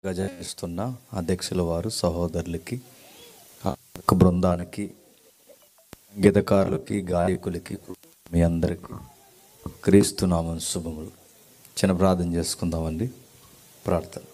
గజనిస్తున్న అధ్యక్షుల వారు సహోదరులకి ఆ యొక్క బృందానికి గీతకారులకి గాయకులకి మీ అందరికీ క్రీస్తునామం శుభములు చిన్న ప్రార్థన చేసుకుందామండి ప్రార్థన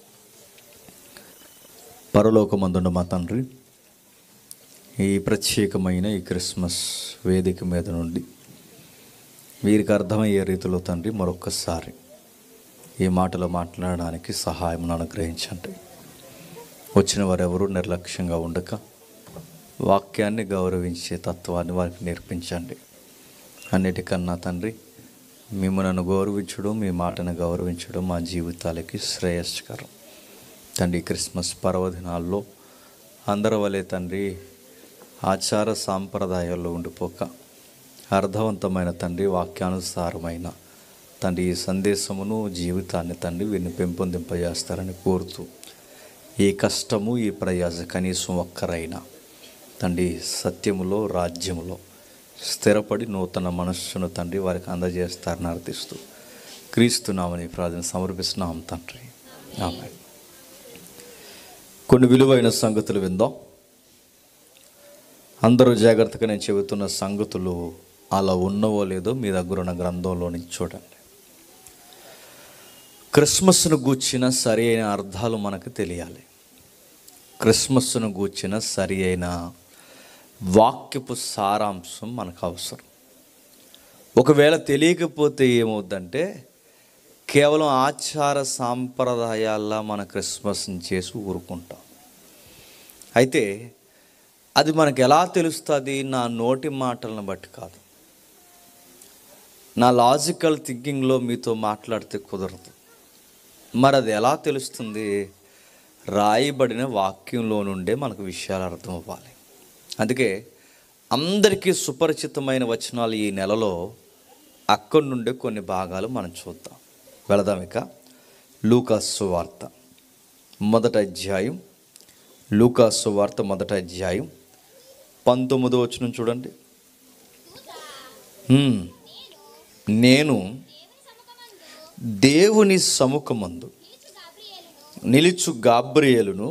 పరలోకమందున్న మా తండ్రి ఈ ప్రత్యేకమైన ఈ క్రిస్మస్ వేదిక మీద నుండి వీరికి అర్థమయ్యే రీతిలో తండ్రి మరొక్కసారి ఈ మాటలు మాట్లాడడానికి సహాయం అనుగ్రహించండి వచ్చిన వారెవరూ నిర్లక్ష్యంగా ఉండక వాక్యాన్ని గౌరవించే తత్వాన్ని వారికి నేర్పించండి అన్నిటికన్నా తండ్రి మిమ్మల్ని గౌరవించడం మీ మాటను గౌరవించడం మా జీవితాలకి శ్రేయస్కరం తండ్రి క్రిస్మస్ పర్వదినాల్లో అందరి వలె తండ్రి ఆచార సాంప్రదాయాల్లో ఉండిపోక అర్థవంతమైన తండ్రి వాక్యానుసారమైన తండ్రి ఈ సందేశమును జీవితాన్ని తండ్రి వీరిని పెంపొందింపజేస్తారని కోరుతూ ఈ కష్టము ఈ ప్రయాస కనీసం ఒక్కరైనా తండ్రి సత్యములో రాజ్యములో స్థిరపడి నూతన మనస్సును తండ్రి వారికి అందజేస్తారని అర్థిస్తూ క్రీస్తునామని ప్రార్థన సమర్పిస్తున్నాం తండ్రి ఆమె కొన్ని విలువైన సంగతులు విందాం అందరూ జాగ్రత్తగా నేను చెబుతున్న సంగతులు అలా ఉన్నవో లేదో మీ దగ్గర ఉన్న గ్రంథంలో నుంచి చూడండి క్రిస్మస్ను గూర్చిన సరి అయిన అర్థాలు మనకు తెలియాలి క్రిస్మస్ను గూర్చిన సరి అయిన వాక్యపు సారాంశం మనకు అవసరం ఒకవేళ తెలియకపోతే ఏమవుద్దంటే కేవలం ఆచార సాంప్రదాయాల్లో మన క్రిస్మస్ని చేసి ఊరుకుంటాం అయితే అది మనకు ఎలా తెలుస్తుంది నా నోటి మాటలను బట్టి కాదు నా లాజికల్ థింకింగ్లో మీతో మాట్లాడితే కుదరదు మరి అది ఎలా తెలుస్తుంది రాయబడిన వాక్యంలో నుండే మనకు విషయాలు అర్థం అవ్వాలి అందుకే అందరికీ సుపరిచితమైన వచనాలు ఈ నెలలో అక్కడి నుండే కొన్ని భాగాలు మనం చూద్దాం వెళదాం ఇక లూకాసు వార్త మొదటి అధ్యాయం లూకాసు వార్త మొదటి అధ్యాయం పంతొమ్మిదో వచ్చిన చూడండి హ్మ్. నేను దేవుని సముఖమందు నిలుచు గాబ్రియేలును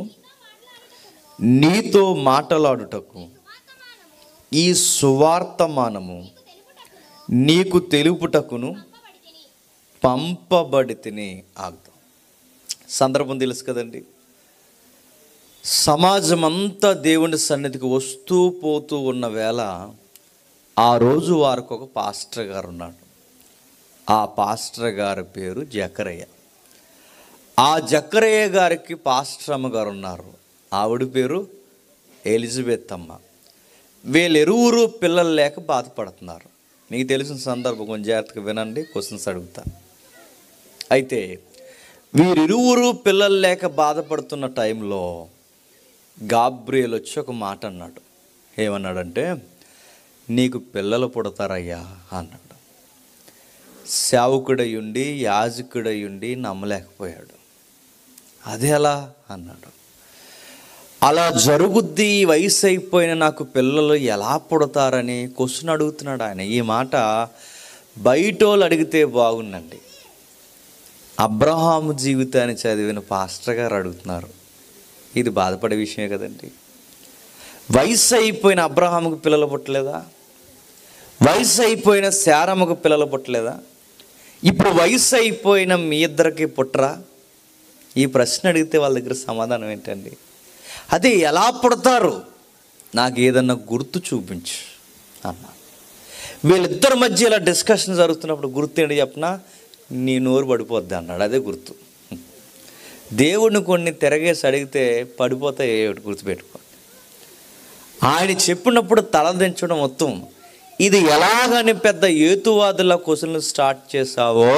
నీతో మాటలాడుటకు ఈ సువార్తమానము నీకు తెలుపుటకును పంపబడి తిని ఆగ్దాం సందర్భం తెలుసు కదండి సమాజం అంతా దేవుని సన్నిధికి వస్తూ పోతూ ఉన్న వేళ ఆ రోజు వారికి ఒక పాస్టర్ గారు ఉన్నాడు ఆ పాస్టర్ గారి పేరు జకరయ్య ఆ జకరయ్య గారికి పాస్టర్ అమ్మగారు ఉన్నారు ఆవిడ పేరు ఎలిజబెత్ అమ్మ వీళ్ళెరువురు పిల్లలు లేక బాధపడుతున్నారు మీకు తెలిసిన సందర్భం కొంచెం జాగ్రత్తగా వినండి క్వశ్చన్స్ అడుగుతాను అయితే వీరిరువురు పిల్లలు లేక బాధపడుతున్న టైంలో గాబ్రియల్ వచ్చి ఒక మాట అన్నాడు ఏమన్నాడంటే నీకు పిల్లలు పుడతారయ్యా అన్నాడు సేవకుడయ్యుండి యాజకుడయ్యుండి నమ్మలేకపోయాడు అది ఎలా అన్నాడు అలా జరుగుద్ది ఈ వయసు అయిపోయిన నాకు పిల్లలు ఎలా పుడతారని క్వశ్చన్ అడుగుతున్నాడు ఆయన ఈ మాట బయటోళ్ళు అడిగితే బాగుండండి అబ్రహాము జీవితాన్ని చదివిన పాస్టర్ గారు అడుగుతున్నారు ఇది బాధపడే విషయమే కదండి వయసు అయిపోయిన అబ్రహాముకు పిల్లలు పుట్టలేదా వయసు అయిపోయిన శారమ్మకు పిల్లలు పుట్టలేదా ఇప్పుడు వయసు అయిపోయిన మీ ఇద్దరికి పుట్టరా ఈ ప్రశ్న అడిగితే వాళ్ళ దగ్గర సమాధానం ఏంటండి అదే ఎలా పుడతారు నాకు ఏదన్నా గుర్తు చూపించు అన్నా వీళ్ళిద్దరి మధ్య ఇలా డిస్కషన్ జరుగుతున్నప్పుడు గుర్తు ఏంటి చెప్పనా నీ నోరు పడిపోద్ది అన్నాడు అదే గుర్తు దేవుడిని కొన్ని తిరగేసి అడిగితే పడిపోతాయి ఏమిటి గుర్తుపెట్టుకో ఆయన చెప్పినప్పుడు తలదించడం మొత్తం ఇది ఎలాగని పెద్ద ఏతువాదుల క్వశ్చన్లు స్టార్ట్ చేసావో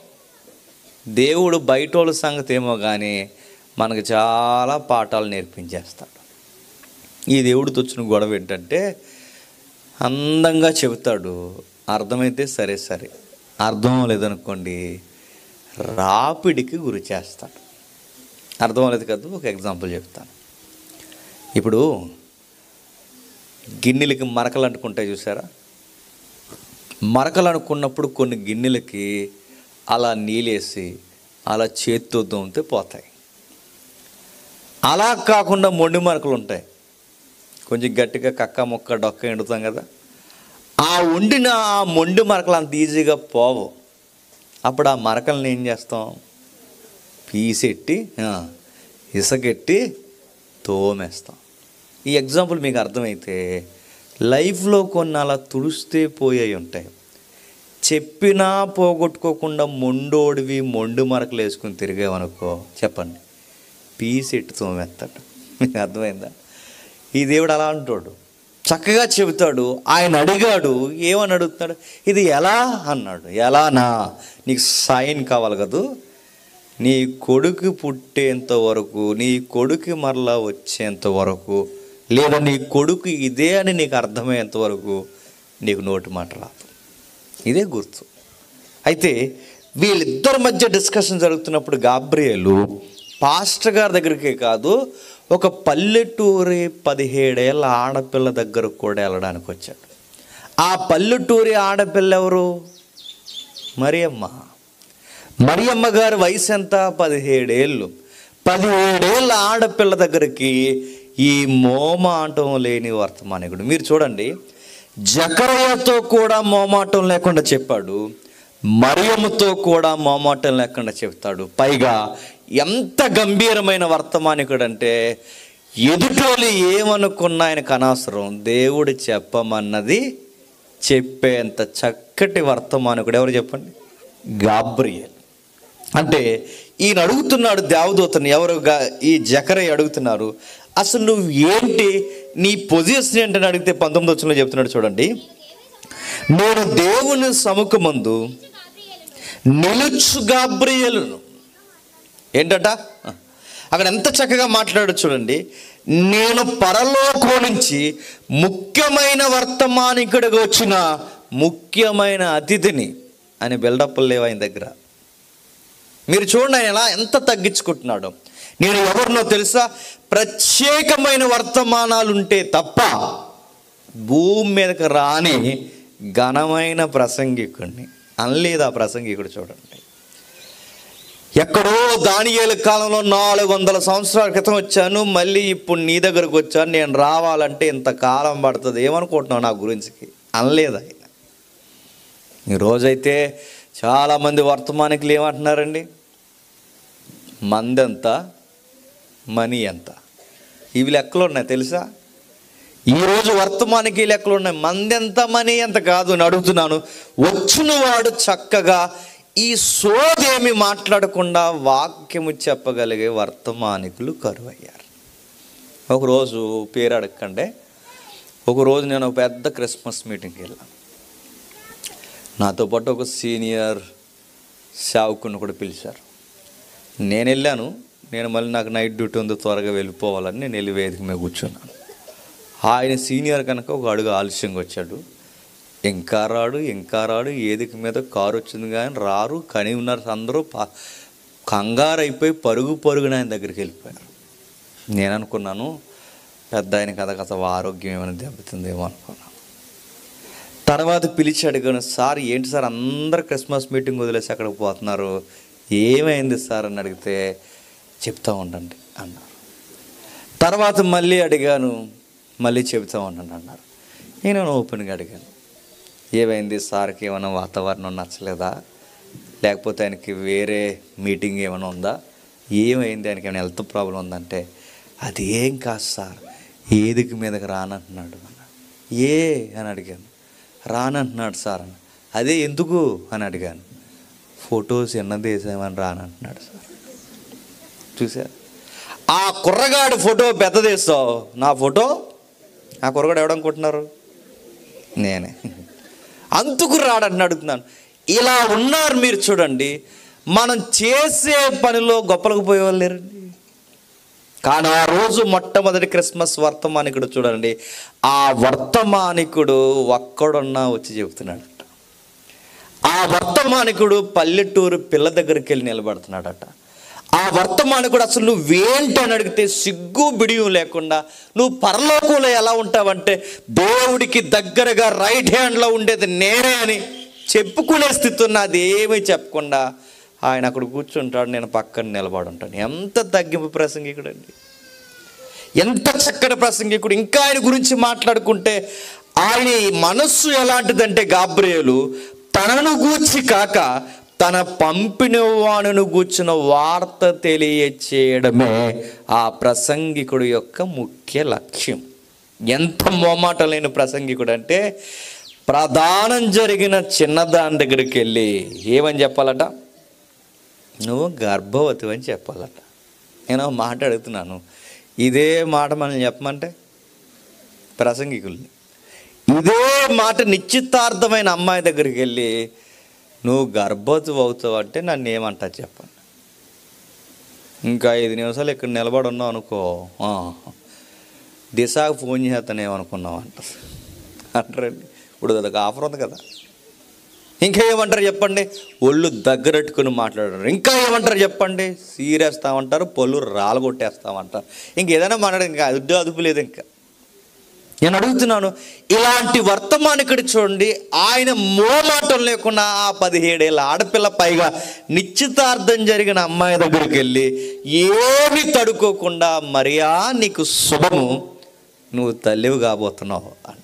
దేవుడు బయటోళ్ళ సంగతి ఏమో కానీ మనకు చాలా పాఠాలు నేర్పించేస్తాడు ఈ దేవుడితో వచ్చిన గొడవ ఏంటంటే అందంగా చెబుతాడు అర్థమైతే సరే సరే అర్థం లేదనుకోండి రాపిడికి గురి చేస్తాడు అర్థం లేదు కదా ఒక ఎగ్జాంపుల్ చెప్తాను ఇప్పుడు గిన్నెలకి మరకలు అంటుకుంటాయి చూసారా మరకలు అనుకున్నప్పుడు కొన్ని గిన్నెలకి అలా నీళ్ళేసి అలా చేత్తో దోమితే పోతాయి అలా కాకుండా మొండి మరకలు ఉంటాయి కొంచెం గట్టిగా కక్క ముక్క డొక్క ఎండుతాం కదా ఆ వండిన ఆ మొండి మరకలు అంత ఈజీగా పోవు అప్పుడు ఆ మరకల్ని ఏం చేస్తాం పీసెట్టి ఆ, ఇసకెట్టి తోమేస్తాం ఈ ఎగ్జాంపుల్ మీకు అర్థమైతే లైఫ్లో కొన్ని అలా తుడిస్తే పోయాయి ఉంటాయి చెప్పినా పోగొట్టుకోకుండా మొండోడివి మొండు మరకలు వేసుకుని తిరిగామనుకో చెప్పండి పీసెట్టి తోమేస్తాడు మీకు అర్థమైందా ఈ దేవుడు అలా అంటాడు చక్కగా చెబుతాడు ఆయన అడిగాడు ఏమని అడుగుతున్నాడు ఇది ఎలా అన్నాడు ఎలానా నీకు సైన్ కావాలి కదూ నీ కొడుకు పుట్టేంత వరకు నీ కొడుకు మరలా వచ్చేంత వరకు లేదా నీ కొడుకు ఇదే అని నీకు అర్థమయ్యేంత వరకు నీకు నోటి మాట రాదు ఇదే గుర్తు అయితే వీళ్ళిద్దరి మధ్య డిస్కషన్ జరుగుతున్నప్పుడు గాబ్రియలు పాస్టర్ గారి దగ్గరికే కాదు ఒక పల్లెటూరి పదిహేడేళ్ళ ఆడపిల్ల దగ్గరకు కూడా వెళ్ళడానికి వచ్చాడు ఆ పల్లెటూరి ఆడపిల్ల ఎవరు మరియమ్మ మరియమ్మ గారి వయసు ఎంత పదిహేడేళ్ళు పదిహేడేళ్ళ ఆడపిల్ల దగ్గరికి ఈ మోమాటం లేని వర్తమానికుడు మీరు చూడండి జకరయ్యతో కూడా మోమాటం లేకుండా చెప్పాడు మరియమ్మతో కూడా మోమాటం లేకుండా చెప్తాడు పైగా ఎంత గంభీరమైన వర్తమానికుడు అంటే ఎదుటోళ్ళు ఏమనుకున్నా ఆయనకు అనవసరం దేవుడు చెప్పమన్నది చెప్పేంత చక్కటి వర్తమానికుడు ఎవరు చెప్పండి గాబ్రియల్ అంటే ఈయన అడుగుతున్నాడు దేవదూతని ఎవరు గా- ఈ జకరయ్య అడుగుతున్నారు అసలు నువ్వు ఏంటి నీ పొజిషన్ ఏంటని అడిగితే పంతొమ్మిది వచ్చిన చెప్తున్నాడు చూడండి నేను దేవుని సముఖమందు నిలుచు గాబ్రియలను ఏంటట అక్కడ ఎంత చక్కగా మాట్లాడు చూడండి నేను పరలోకం నుంచి ముఖ్యమైన వర్తమానికుడిగా వచ్చిన ముఖ్యమైన అతిథిని అని బిల్డప్ లేవు ఆయన దగ్గర మీరు చూడండి ఆయన ఎలా ఎంత తగ్గించుకుంటున్నాడు నేను ఎవరినో తెలుసా ప్రత్యేకమైన వర్తమానాలు ఉంటే తప్ప భూమి మీదకి రాని ఘనమైన ప్రసంగికుడిని అనలేదు ఆ ప్రసంగికుడు చూడండి ఎక్కడో దానియేలు కాలంలో నాలుగు వందల సంవత్సరాల క్రితం వచ్చాను మళ్ళీ ఇప్పుడు నీ దగ్గరకు వచ్చాను నేను రావాలంటే ఇంత కాలం పడుతుంది ఏమనుకుంటున్నావు నా గురించి అనలేదు ఆయన ఈరోజైతే చాలామంది వర్తమానికులు ఏమంటున్నారండి మంది ఎంత మనీ ఎంత ఇవి లెక్కలు ఉన్నాయి తెలుసా ఈరోజు వర్తమానికి ఈ లెక్కలు ఉన్నాయి మంది ఎంత మనీ ఎంత కాదు అని అడుగుతున్నాను వచ్చిన వాడు చక్కగా ఈ సోదేమి మాట్లాడకుండా వాక్యము చెప్పగలిగే వర్తమానికులు కరువయ్యారు ఒకరోజు పేరు అడగకండి ఒకరోజు నేను ఒక పెద్ద క్రిస్మస్ మీటింగ్కి వెళ్ళాను నాతో పాటు ఒక సీనియర్ సేవకుని కూడా పిలిచారు నేను వెళ్ళాను నేను మళ్ళీ నాకు నైట్ డ్యూటీ ఉంది త్వరగా వెళ్ళిపోవాలని నేను వెళ్ళి వేదిక మీద కూర్చున్నాను ఆయన సీనియర్ కనుక ఒక అడుగు ఆలస్యంగా వచ్చాడు ఇంకా రాడు ఇంకా రాడు ఏదిక మీద కారు వచ్చింది కానీ రారు కని ఉన్నారు అందరూ పా- కంగారు అయిపోయి పరుగు పరుగున ఆయన దగ్గరికి వెళ్ళిపోయారు నేను అనుకున్నాను పెద్ద ఆయన కథ కథ ఆరోగ్యం ఏమైనా దెబ్బతిందేమో అనుకున్నాను తర్వాత పిలిచి అడిగాను సార్ ఏంటి సార్ అందరు క్రిస్మస్ మీటింగ్ వదిలేసి అక్కడికి పోతున్నారు ఏమైంది సార్ అని అడిగితే చెప్తా ఉండండి అన్నారు తర్వాత మళ్ళీ అడిగాను మళ్ళీ చెబుతా ఉండండి అన్నారు నేను ఓపెన్గా అడిగాను ఏమైంది సార్కి ఏమైనా వాతావరణం నచ్చలేదా లేకపోతే ఆయనకి వేరే మీటింగ్ ఏమైనా ఉందా ఏమైంది ఆయనకి ఏమైనా హెల్త్ ప్రాబ్లం ఉందంటే అది ఏం కాదు సార్ ఏదికి మీదకి రానంటున్నాడు అన్నాడు ఏ అని అడిగాను రానంటున్నాడు సార్ అని అదే ఎందుకు అని అడిగాను ఫొటోస్ ఎన్నదేసామని రానంటున్నాడు సార్ చూసారు ఆ కుర్రగాడి ఫోటో పెద్దదేస్తావు నా ఫోటో ఆ కుర్రగాడు ఎవడనుకుంటున్నారు నేనే అందుకు రాడని అడుగుతున్నాను ఇలా ఉన్నారు మీరు చూడండి మనం చేసే పనిలో గొప్పలకు పోయేవాళ్ళు లేరండి కానీ ఆ రోజు మొట్టమొదటి క్రిస్మస్ వర్తమానికుడు చూడండి ఆ వర్తమానికుడు ఒక్కడున్నా వచ్చి చెబుతున్నాడట ఆ వర్తమానికుడు పల్లెటూరు పిల్ల దగ్గరికి వెళ్ళి నిలబడుతున్నాడట ఆ వర్తమానికుడు అసలు నువ్వేంటి అని అడిగితే సిగ్గు బిడియం లేకుండా నువ్వు పరలోకంలో ఎలా ఉంటావంటే దేవుడికి దగ్గరగా రైట్ హ్యాండ్లో ఉండేది నేనే అని చెప్పుకునే స్థితి ఉన్నది ఏమీ చెప్పకుండా ఆయన అక్కడ కూర్చుంటాడు నేను పక్కన నిలబడి ఉంటాను ఎంత తగ్గింపు ప్రసంగికుడండి ఎంత చక్కటి ప్రసంగికుడు ఇంకా ఆయన గురించి మాట్లాడుకుంటే ఆయన మనస్సు ఎలాంటిదంటే గాబ్రియేలు తనను గూర్చి కాక తన పంపిన వాణును గూర్చిన వార్త తెలియచేయడమే ఆ ప్రసంగికుడు యొక్క ముఖ్య లక్ష్యం ఎంత మోమాట లేని ప్రసంగికుడు అంటే ప్రధానం జరిగిన చిన్నదాని దగ్గరికి వెళ్ళి ఏమని చెప్పాలట నువ్వు గర్భవతి అని చెప్పాలట నేను ఒక మాట అడుగుతున్నాను ఇదే మాట మనం చెప్పమంటే ప్రసంగికుల్ని ఇదే మాట నిశ్చితార్థమైన అమ్మాయి దగ్గరికి వెళ్ళి నువ్వు గర్భవతి అవుతావు అంటే నన్ను ఏమంటా చెప్పండి ఇంకా ఐదు నిమిషాలు ఇక్కడ నిలబడి ఉన్నావు అనుకో ఆ, దిశకు ఫోన్ చేస్తాను ఏమనుకున్నావు అంటారు అంటారండి ఇప్పుడు అదొక ఆఫర్ ఉంది కదా ఇంకా ఏమంటారు చెప్పండి ఒళ్ళు దగ్గరెట్టుకుని మాట్లాడారు ఇంకా ఏమంటారు చెప్పండి సీరేస్తామంటారు పళ్ళు రాలగొట్టేస్తామంటారు ఇంకేదైనా మాట్లాడు ఇంకా అడ్డు అదుపు లేదు ఇంకా నేను అడుగుతున్నాను ఇలాంటి వర్తమానికుడు చూడండి ఆయన మోమాటం లేకుండా ఆ పదిహేడేళ్ళ ఆడపిల్ల పైగా నిశ్చితార్థం జరిగిన అమ్మాయి దగ్గరికి వెళ్ళి ఏమి తడుకోకుండా మరియా నీకు శుభము నువ్వు తల్లివి కాబోతున్నావు అన్నాడు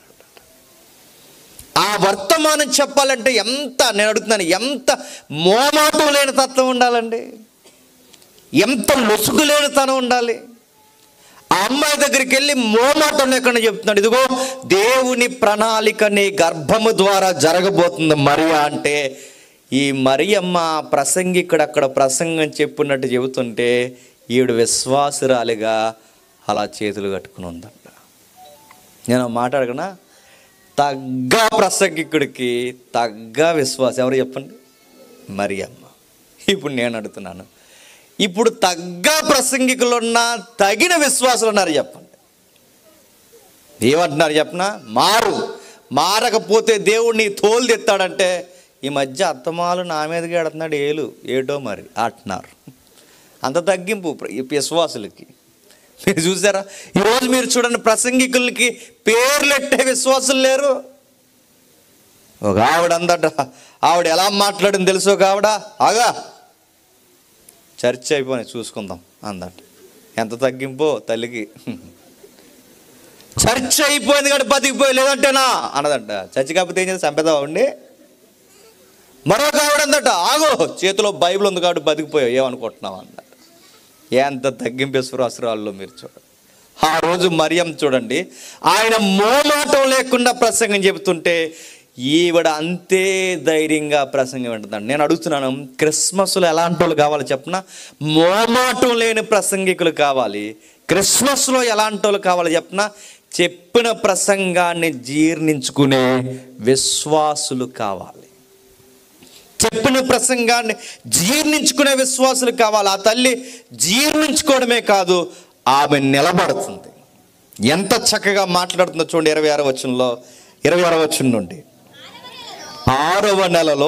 ఆ వర్తమానం చెప్పాలంటే ఎంత నేను అడుగుతున్నాను ఎంత మోమాటం లేని తత్వం ఉండాలండి ఎంత లొసుగు లేని తనం ఉండాలి ఆ అమ్మాయి దగ్గరికి వెళ్ళి మోమాటం లేకుండా చెప్తున్నాడు ఇదిగో దేవుని ప్రణాళిక నీ గర్భము ద్వారా జరగబోతుంది మరియా అంటే ఈ మరియమ్మ ప్రసంగికుడు అక్కడ ప్రసంగం చెప్పినట్టు చెబుతుంటే ఈవిడ విశ్వాసురాలిగా అలా చేతులు కట్టుకుని ఉందంట నేను మాట్లాడగనా తగ్గ ప్రసంగికుడికి తగ్గ విశ్వాసం ఎవరు చెప్పండి మరియమ్మ ఇప్పుడు నేను అడుగుతున్నాను ఇప్పుడు తగ్గ ప్రసంగికులు ఉన్న తగిన విశ్వాసులు ఉన్నారు చెప్పండి ఏమంటున్నారు చెప్పనా మారు మారకపోతే దేవుడిని తోలు తెస్తాడంటే ఈ మధ్య అత్తమాలు నా మీదకి ఎడుతున్నాడు ఏలు ఏటో మరి అంటున్నారు అంత తగ్గింపు ప్ర- ఈ విశ్వాసులకి మీరు చూసారా ఈరోజు మీరు చూడండి ప్రసంగికులకి పేర్లెట్టే విశ్వాసులు లేరు ఒక ఆవిడ అందట ఆవిడ ఎలా మాట్లాడింది తెలుసు ఒక ఆవిడ ఆగా చర్చ అయిపోయి చూసుకుందాం అందట ఎంత తగ్గింపో తల్లికి చర్చ అయిపోయింది కాబట్టి బతికిపోయి లేదంటేనా అన్నదంట చర్చ కాకపోతే ఏం చేసి చంపేదావా ఉండి మరొక ఆవిడ అందట ఆగో చేతిలో బైబిల్ ఉంది కాబట్టి బతికిపోయావు ఏమనుకుంటున్నావు అన్నట ఎంత తగ్గింపు విశ్వాసరాల్లో మీరు చూడండి ఆ రోజు మరియం చూడండి ఆయన మోమాటం లేకుండా ప్రసంగం చెబుతుంటే ఈవిడ అంతే ధైర్యంగా ప్రసంగం వింటుందండి నేను అడుగుతున్నాను క్రిస్మస్లో ఎలాంటి వాళ్ళు కావాలి చెప్పిన మోమాటం లేని ప్రసంగికులు కావాలి క్రిస్మస్లో ఎలాంటి వాళ్ళు కావాలి చెప్పిన చెప్పిన ప్రసంగాన్ని జీర్ణించుకునే విశ్వాసులు కావాలి చెప్పిన ప్రసంగాన్ని జీర్ణించుకునే విశ్వాసులు కావాలి ఆ తల్లి జీర్ణించుకోవడమే కాదు ఆమె నిలబడుతుంది ఎంత చక్కగా మాట్లాడుతుందో చూడండి ఇరవై ఆరో వచనంలో ఇరవై ఆరో వచనం నుండి ఆరవ నెలలో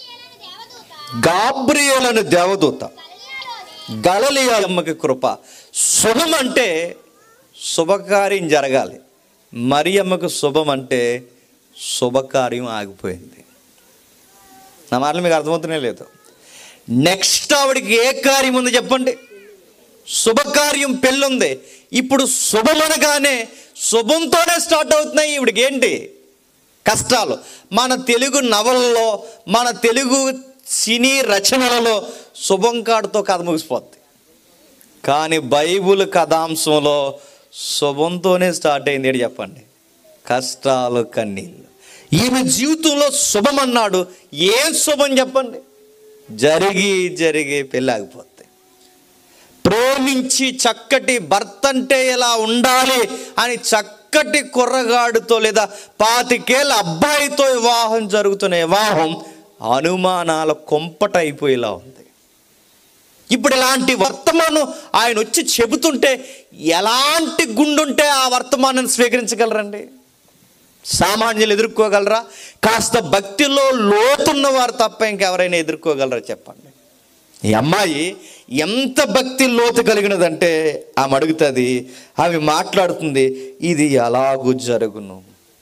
గాబ్రియేలను దేవదూత గలలియా అమ్మకి కృప శుభం అంటే శుభకార్యం జరగాలి మరి అమ్మకు శుభం అంటే శుభకార్యం ఆగిపోయింది నా మాటలు మీకు అర్థమవుతూనే లేదు నెక్స్ట్ ఆవిడకి ఏ కార్యం ఉంది చెప్పండి శుభకార్యం పెళ్ళుంది ఇప్పుడు శుభమనగానే శుభంతోనే స్టార్ట్ అవుతున్నాయి ఈవిడికి ఏంటి కష్టాలు మన తెలుగు నవలలో మన తెలుగు సినీ రచనలలో శుభం కాడుతో కథ ముగిసిపోద్ది కానీ బైబుల్ కథాంశంలో శుభంతోనే స్టార్ట్ అయింది ఏంటి చెప్పండి కష్టాలు కన్నీళ్ళు ఈమె జీవితంలో శుభం అన్నాడు ఏం శుభం చెప్పండి జరిగి జరిగి పెళ్ళాగిపోద్ది ప్రేమించి చక్కటి భర్త అంటే ఎలా ఉండాలి అని చక్కటి కుర్రగాడుతో లేదా పాతికేళ్ళ అబ్బాయితో వివాహం జరుగుతున్న వివాహం అనుమానాల కొంపట అయిపోయేలా ఉంది ఇప్పుడు ఇలాంటి వర్తమానం ఆయన వచ్చి చెబుతుంటే ఎలాంటి గుండుంటే ఆ వర్తమానాన్ని స్వీకరించగలరండి సామాన్యులు ఎదుర్కోగలరా కాస్త భక్తిలో లోతున్న వారు తప్ప ఇంకెవరైనా ఎదుర్కోగలరా చెప్పండి ఈ అమ్మాయి ఎంత భక్తి లోతు కలిగినదంటే ఆమె అడుగుతుంది ఆమె మాట్లాడుతుంది ఇది ఎలాగూ జరుగును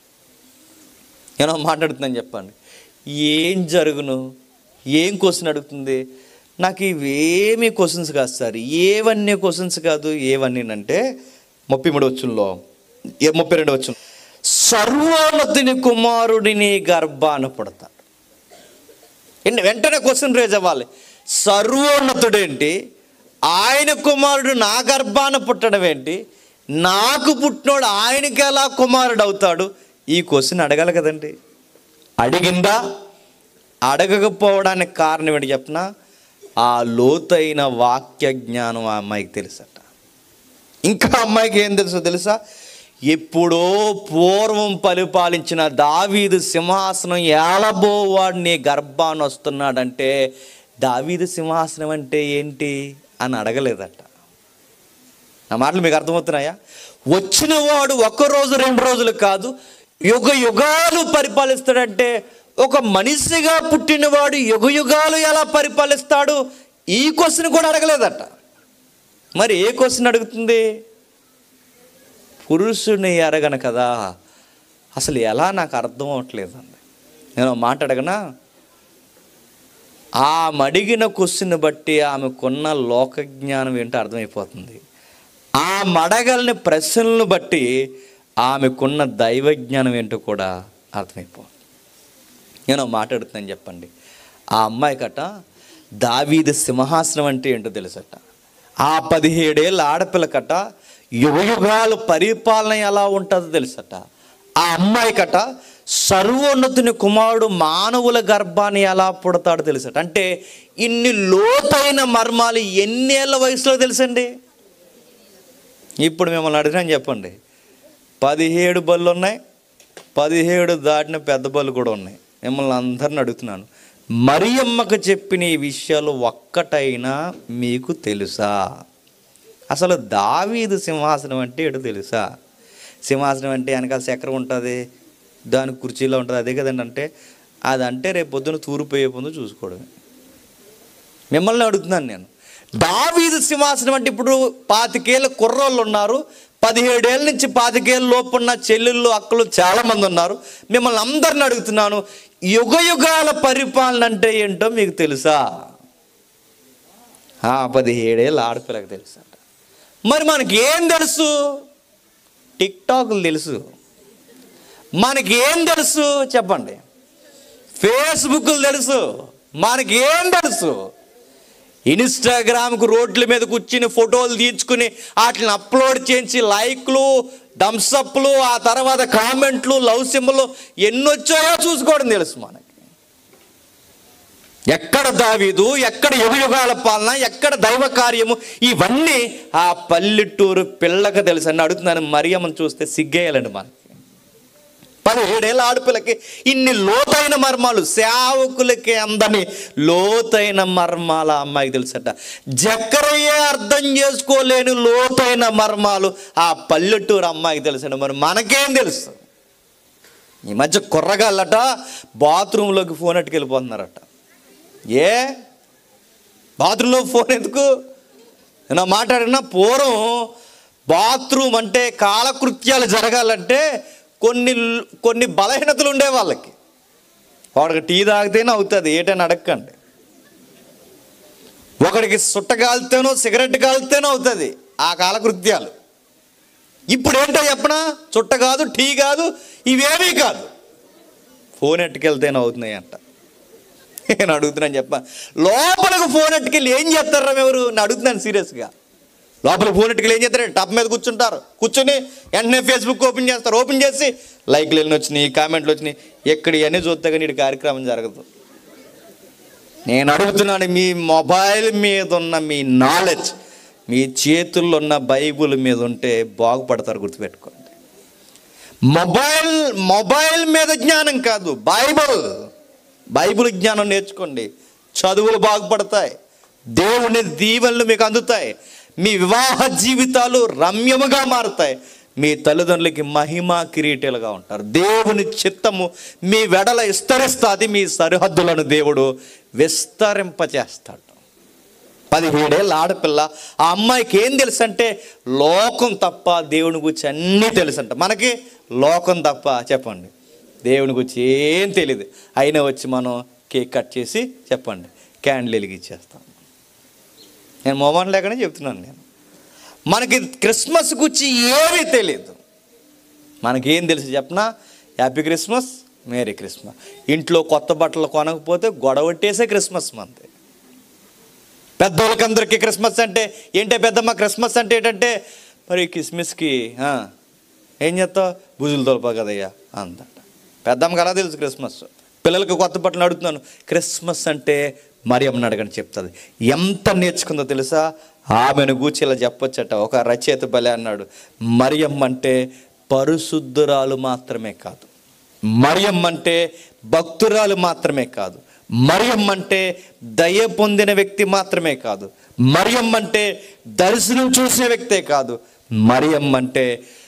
నేను మాట్లాడుతుందని చెప్పండి ఏం జరుగును ఏం క్వశ్చన్ అడుగుతుంది నాకు ఇవేమీ క్వశ్చన్స్ కాదు సార్ ఏవన్నీ క్వశ్చన్స్ కాదు ఏవన్నీ అంటే ముప్పై మూడు వచ్చుల్లో ముప్పై రెండు వచ్చు సర్వోన్నతుని కుమారుడిని గర్భాన పుడతాడు ఏంటి వెంటనే క్వశ్చన్ రేజ్ అవ్వాలి సర్వోన్నతుడేంటి ఆయన కుమారుడు నా గర్భాన పుట్టడం ఏంటి నాకు పుట్టినోడు ఆయనకి ఎలా కుమారుడు అవుతాడు ఈ క్వశ్చన్ అడగాలి కదండి అడిగిందా అడగకపోవడానికి కారణం ఏంటి చెప్పిన ఆ లోతైన వాక్య జ్ఞానం ఆ అమ్మాయికి తెలుసట ఇంకా అమ్మాయికి ఏం తెలుసో తెలుసా ఎప్పుడో పూర్వం పరిపాలించిన దావీదు సింహాసనం ఏలబోవాడు నీ గర్భాన్ని వస్తున్నాడంటే దావీదు సింహాసనం అంటే ఏంటి అని అడగలేదట నా మాటలు మీకు అర్థమవుతున్నాయా వచ్చిన వాడు ఒక్క రోజు రెండు రోజులు కాదు యుగ యుగాలు పరిపాలిస్తాడంటే ఒక మనిషిగా పుట్టినవాడు యుగ యుగాలు ఎలా పరిపాలిస్తాడు ఈ క్వశ్చన్ కూడా అడగలేదట మరి ఏ క్వశ్చన్ అడుగుతుంది పురుషుని ఎరగను కదా అసలు ఎలా నాకు అర్థం అవట్లేదండి నేను ఒక మాట అడగనా ఆమె అడిగిన క్వశ్చన్ బట్టి ఆమెకున్న లోక జ్ఞానం ఏంటో అర్థమైపోతుంది ఆ మడగల్ని ప్రశ్నలను బట్టి ఆమెకున్న దైవ జ్ఞానం ఏంటో కూడా అర్థమైపోతుంది నేను ఒక మాట అడుగుతున్నాను చెప్పండి ఆ అమ్మాయి కట దావీది సింహాసనం అంటే ఏంటో తెలుసట ఆ పదిహేడేళ్ళ ఆడపిల్ల కట యుగయుగాలు పరిపాలన ఎలా ఉంటుందో తెలుసట ఆ అమ్మాయి కట సర్వోన్నతుని కుమారుడు మానవుల గర్భాన్ని ఎలా పుడతాడో తెలుసట అంటే ఇన్ని లోతైన మర్మాలు ఎన్నేళ్ళ వయసులో తెలుసండి ఇప్పుడు మిమ్మల్ని అడిగినాను చెప్పండి పదిహేడు బళ్ళు ఉన్నాయి పదిహేడు దాటిన పెద్ద బళ్ళు కూడా ఉన్నాయి మిమ్మల్ని అందరిని అడుగుతున్నాను మరియమ్మకు చెప్పిన ఈ విషయాలు ఒక్కటైనా మీకు తెలుసా అసలు దావీదు సింహాసనం అంటే ఏటో తెలుసా సింహాసనం అంటే వెనకాల చక్రం ఉంటుంది దాని కుర్చీలో ఉంటుంది అదే కదండి అంటే అదంటే రేపు పొద్దున తూరిపోయే పొందు చూసుకోవడమే మిమ్మల్ని అడుగుతున్నాను నేను దావీదు సింహాసనం అంటే ఇప్పుడు పాతికేళ్ళ కుర్రోళ్ళు ఉన్నారు పదిహేడేళ్ళ నుంచి పాతికేళ్ళ లోపు ఉన్న చెల్లెళ్ళు అక్కలు చాలామంది ఉన్నారు మిమ్మల్ని అందరిని అడుగుతున్నాను యుగ యుగాల పరిపాలన అంటే ఏంటో మీకు తెలుసా ఆ, పదిహేడేళ్ళ ఆడపిల్లకి తెలుసట మరి మనకి ఏం తెలుసు టిక్ టాక్లు తెలుసు మనకి ఏం తెలుసు చెప్పండి ఫేస్బుక్లు తెలుసు మనకి ఏం తెలుసు ఇన్స్టాగ్రామ్కు రోడ్ల మీద కూర్చుని ఫోటోలు తీర్చుకుని వాటిని అప్లోడ్ చేసి లైక్లు థమ్సప్లు ఆ తర్వాత కామెంట్లు లవ్ సింబల్ ఎన్ని వచ్చాయో చూసుకోవడం తెలుసు మనకి ఎక్కడ దావీదు ఎక్కడ యుగయుగాల పాలన ఎక్కడ దైవ కార్యము ఇవన్నీ ఆ పల్లెటూరు పిల్లకి తెలుసు అని అడుగుతున్నాను మరియమ్మను చూస్తే సిగ్గేయాలండి మనకి పదిహేడేళ్ళ ఆడపిల్లకి ఇన్ని లోతైన మర్మాలు సేవకులకి అందని లోతైన మర్మాల అమ్మాయికి తెలుసట జక్కరయ్యే అర్థం చేసుకోలేని లోతైన మర్మాలు ఆ పల్లెటూరు అమ్మాయికి తెలుసండి మరి మనకేం తెలుసు ఈ మధ్య కుర్రగాళ్ళట బాత్రూంలోకి ఫోన్ అట్టుకెళ్ళిపోతున్నారట ఏ బాత్రూంలో ఫోన్ ఎందుకు నేను మాట్లాడిన పూర్వం బాత్రూమ్ అంటే కాలకృత్యాలు జరగాలంటే కొన్ని కొన్ని బలహీనతలు ఉండే వాళ్ళకి వాడికి టీ తాగితేనే అవుతుంది ఏటని అడగండి ఒకడికి సుట్ట కాలితేనో సిగరెట్ కాలితేనో అవుతుంది ఆ కాలకృత్యాలు ఇప్పుడు ఏంటో చెప్పనా చుట్ట కాదు టీ కాదు ఇవేమీ కాదు ఫోన్ ఎట్టుకెళ్తేనే అవుతున్నాయి అంట నేను అడుగుతున్నాను చెప్ప లోపలికి ఫోన్ ఎట్టుకెళ్ళి ఏం చేస్తారా ఎవరు నేను అడుగుతున్నాను సీరియస్గా లోపల ఫోన్ ఎట్టుకెళ్ళి ఏం చేస్తారు టప్ మీద కూర్చుంటారు కూర్చొని వెంటనే ఫేస్బుక్ ఓపెన్ చేస్తారు ఓపెన్ చేసి లైక్లు ఎన్ని వచ్చినాయి కామెంట్లు వచ్చినాయి ఎక్కడ ఇవన్నీ చూస్తే కానీ ఇటు కార్యక్రమం జరగదు నేను అడుగుతున్నాను మీ మొబైల్ మీద ఉన్న మీ నాలెడ్జ్ మీ చేతుల్లో ఉన్న బైబుల్ మీద ఉంటే బాగుపడతారు గుర్తుపెట్టుకోండి మొబైల్ మొబైల్ మీద జ్ఞానం కాదు బైబుల్ బైబిల్ జ్ఞానం నేర్చుకోండి చదువులు బాగుపడతాయి దేవుని దీవెనలు మీకు అందుతాయి మీ వివాహ జీవితాలు రమ్యముగా మారుతాయి మీ తల్లిదండ్రులకి మహిమ కిరీటాలుగా ఉంటారు దేవుని చిత్తము మీ వెడల విస్తరిస్తుంది మీ సరిహద్దులను దేవుడు విస్తరింపచేస్తాడు పదిహేడేళ్ళ ఆడపిల్ల ఆ అమ్మాయికి ఏం తెలుసు అంటే లోకం తప్ప దేవుని గురించి అన్నీ తెలుసు అంట మనకి లోకం తప్ప చెప్పండి దేవుని గురించి ఏం తెలియదు అయినా వచ్చి మనం కేక్ కట్ చేసి చెప్పండి క్యాండిల్ వెలిగిచ్చేస్తాం నేను మొబైల్ లేకనే చెప్తున్నాను నేను మనకి క్రిస్మస్ గురించి ఏమీ తెలియదు మనకేం తెలుసు చెప్పనా హ్యాపీ క్రిస్మస్ మేరీ క్రిస్మస్ ఇంట్లో కొత్త బట్టలు కొనకపోతే గొడవట్టేసే క్రిస్మస్ మంది పెద్దోళ్ళకందరికీ క్రిస్మస్ అంటే ఏంటే పెద్దమ్మ క్రిస్మస్ అంటే ఏంటంటే మరి క్రిస్మస్కి ఆ, ఏం చేస్తావు బుజులు తొలపా కదయ్యా అందట పెద్దమ్మకి అలా తెలుసు క్రిస్మస్ పిల్లలకి కొత్త బట్టలు అడుగుతున్నాను క్రిస్మస్ అంటే మరియమ్మని అడగని చెప్తుంది ఎంత నేర్చుకుందో తెలుసా ఆమెను గూర్చి ఇలా చెప్పొచ్చట ఒక రచయిత బలే అన్నాడు మరియమ్మ అంటే పరిశుద్ధురాలు మాత్రమే కాదు మరియమ్మ అంటే భక్తురాలు మాత్రమే కాదు మరియమ్మ అంటే దయ పొందిన వ్యక్తి మాత్రమే కాదు మరియమ్మ అంటే దర్శనం చూసిన వ్యక్తే కాదు మరియమ్మ అంటే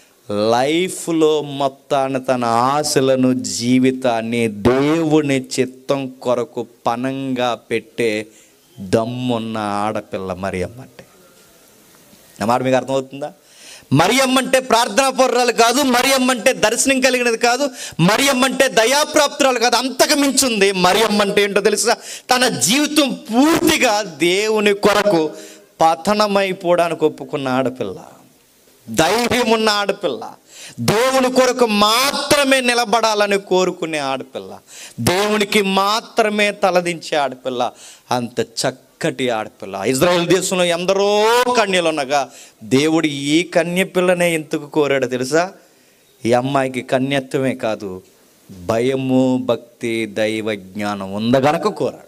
లైఫ్లో మొత్తాన్ని తన ఆశలను జీవితాన్ని దేవుని చిత్తం కొరకు పనంగా పెట్టే దమ్మున్న ఆడపిల్ల మరియమ్మ అంటే నా మాట మీకు అర్థమవుతుందా మరియమ్మ అంటే ప్రార్థనా పౌరాలు కాదు మరియమ్మ అంటే దర్శనం కలిగినది కాదు మరియమ్మ అంటే దయాప్రాప్తురాలు కాదు అంతకు మించుంది మరియమ్మ అంటే ఏంటో తెలుసా తన జీవితం పూర్తిగా దేవుని కొరకు పతనమైపోవడానికి ఒప్పుకున్న ఆడపిల్ల ధైర్యం ఉన్న ఆడపిల్ల దేవుని కొరకు మాత్రమే నిలబడాలని కోరుకునే ఆడపిల్ల దేవునికి మాత్రమే తలదించే ఆడపిల్ల అంత చక్కటి ఆడపిల్ల ఇజ్రాయెల్ దేశంలో ఎందరో కన్యలు ఉండగా దేవుడు ఈ కన్య పిల్లనే ఎందుకు కోరాడో తెలుసా ఈ అమ్మాయికి కన్యత్వమే కాదు భయము భక్తి దైవ జ్ఞానం ఉందగనక కోరాడు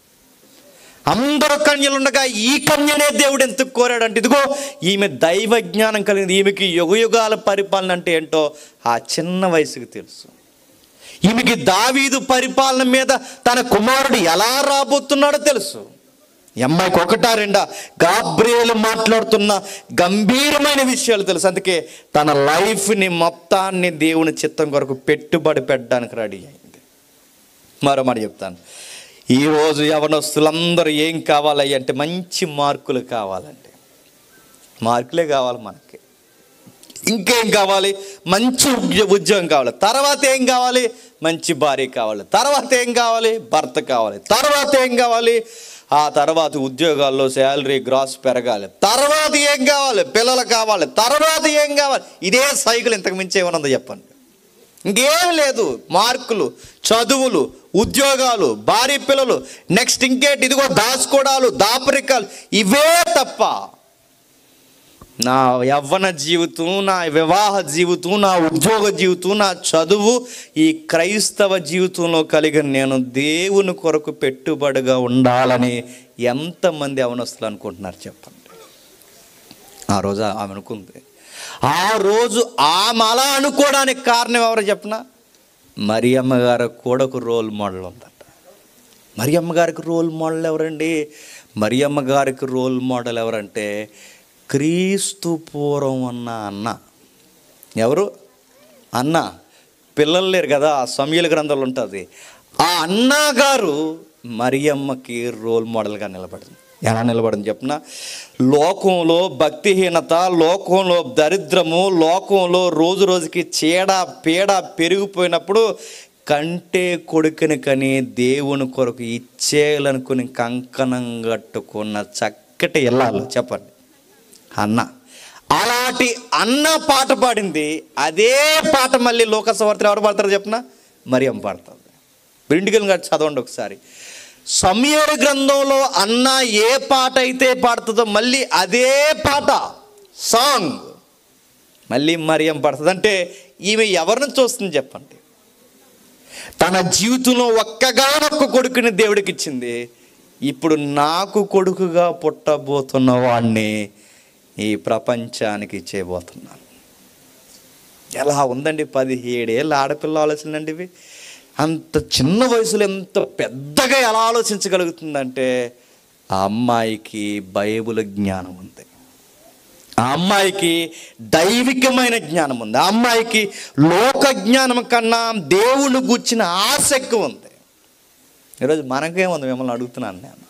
అందరూ కన్యలు ఉండగా ఈ కన్యనే దేవుడు ఎందుకు కోరాడంటే ఇదిగో ఈమె దైవ జ్ఞానం కలిగింది ఈమెకి యుగ యుగాల పరిపాలన అంటే ఏంటో ఆ చిన్న వయసుకి తెలుసు ఈమెకి దావీదు పరిపాలన మీద తన కుమారుడు ఎలా రాబోతున్నాడో తెలుసు ఈ అమ్మాయికి ఒకటా రెండా గాబ్రియలు మాట్లాడుతున్న గంభీరమైన విషయాలు తెలుసు అందుకే తన లైఫ్ని మొత్తాన్ని దేవుని చిత్తం కొరకు పెట్టుబడి పెట్టడానికి రెడీ అయింది మరో మాట చెప్తాను ఈరోజు యవనస్తులందరూ ఏం కావాలి అంటే మంచి మార్కులు కావాలండి మార్కులే కావాలి మనకి ఇంకేం కావాలి మంచి ఉద్య- ఉద్యోగం కావాలి తర్వాత ఏం కావాలి మంచి భార్య కావాలి తర్వాత ఏం కావాలి భర్త కావాలి తర్వాత ఏం కావాలి ఆ తర్వాత ఉద్యోగాల్లో శాలరీ గ్రాస్ పెరగాలి తర్వాత ఏం కావాలి పిల్లలు కావాలి తర్వాత ఏం కావాలి ఇదే సైకిల్ ఇంతకు మించి ఏమనుందో చెప్పండి ఇంకేం లేదు మార్కులు చదువులు ఉద్యోగాలు భార్య పిల్లలు నెక్స్ట్ ఇంకేంటి ఇదిగో దాచుకోవడాలు దాపరికాలు ఇవే తప్ప నా యవ్వన జీవితం నా వివాహ జీవితం నా ఉద్యోగ జీవితం నా చదువు ఈ క్రైస్తవ జీవితంలో కలిగిన నేను దేవుని కొరకు పెట్టుబడిగా ఉండాలని ఎంతమంది అవనస్తులు అనుకుంటున్నారు చెప్పండి ఆ రోజు ఆమె అనుకుంది ఆ రోజు ఆమె అలా అనుకోవడానికి కారణం ఎవరో చెప్పిన మరియమ్మ గారు కూడా ఒక రోల్ మోడల్ ఉందట మరియమ్మ గారికి రోల్ మోడల్ ఎవరండి మరియమ్మ గారికి రోల్ మోడల్ ఎవరంటే క్రీస్తు పూర్వం అన్న అన్న ఎవరు అన్న పిల్లలు లేరు కదా ఆ సమయల గ్రంథాలు ఉంటుంది ఆ అన్న గారు మరియమ్మకి రోల్ మోడల్గా నిలబడింది ఎలా నిలబడింది చెప్పిన లోకంలో భక్తిహీనత లోకంలో దరిద్రము లోకంలో రోజు రోజుకి చీడ పీడ పెరిగిపోయినప్పుడు కంటే కొడుకుని కని దేవుని కొరకు ఇచ్చేయాలనుకుని కంకణం కట్టుకున్న చక్కటి ఇల్లాలు చెప్పండి అన్న అలాంటి అన్న పాట పాడింది అదే పాట మళ్ళీ లోకసవర్తలు ఎవరు పాడతారో చెప్పిన మరియం పాడుతుంది బ్రిండికల్ గారు చదవండి ఒకసారి సమయడు గ్రంథంలో అన్న ఏ పాట అయితే పాడుతుందో మళ్ళీ అదే పాట సాంగ్ మళ్ళీ మరియం పాడుతుంది అంటే ఈమె ఎవరిని చూస్తుంది చెప్పండి తన జీవితంలో ఒక్కగానొక్క కొడుకుని దేవుడికి ఇచ్చింది ఇప్పుడు నాకు కొడుకుగా పుట్టబోతున్న వాడిని ఈ ప్రపంచానికి ఇచ్చేయబోతున్నాను ఎలా ఉందండి పదిహేడేళ్ళ ఆడపిల్ల ఆలోచనండి ఇవి అంత చిన్న వయసులో ఎంత పెద్దగా ఎలా ఆలోచించగలుగుతుందంటే ఆ అమ్మాయికి బైబుల్ జ్ఞానం ఉంది ఆ అమ్మాయికి దైవికమైన జ్ఞానం ఉంది ఆ అమ్మాయికి లోక జ్ఞానం కన్నా దేవుని గుర్చిన ఆసక్తి ఉంది ఈరోజు మనకేముంది మిమ్మల్ని అడుగుతున్నాను నేను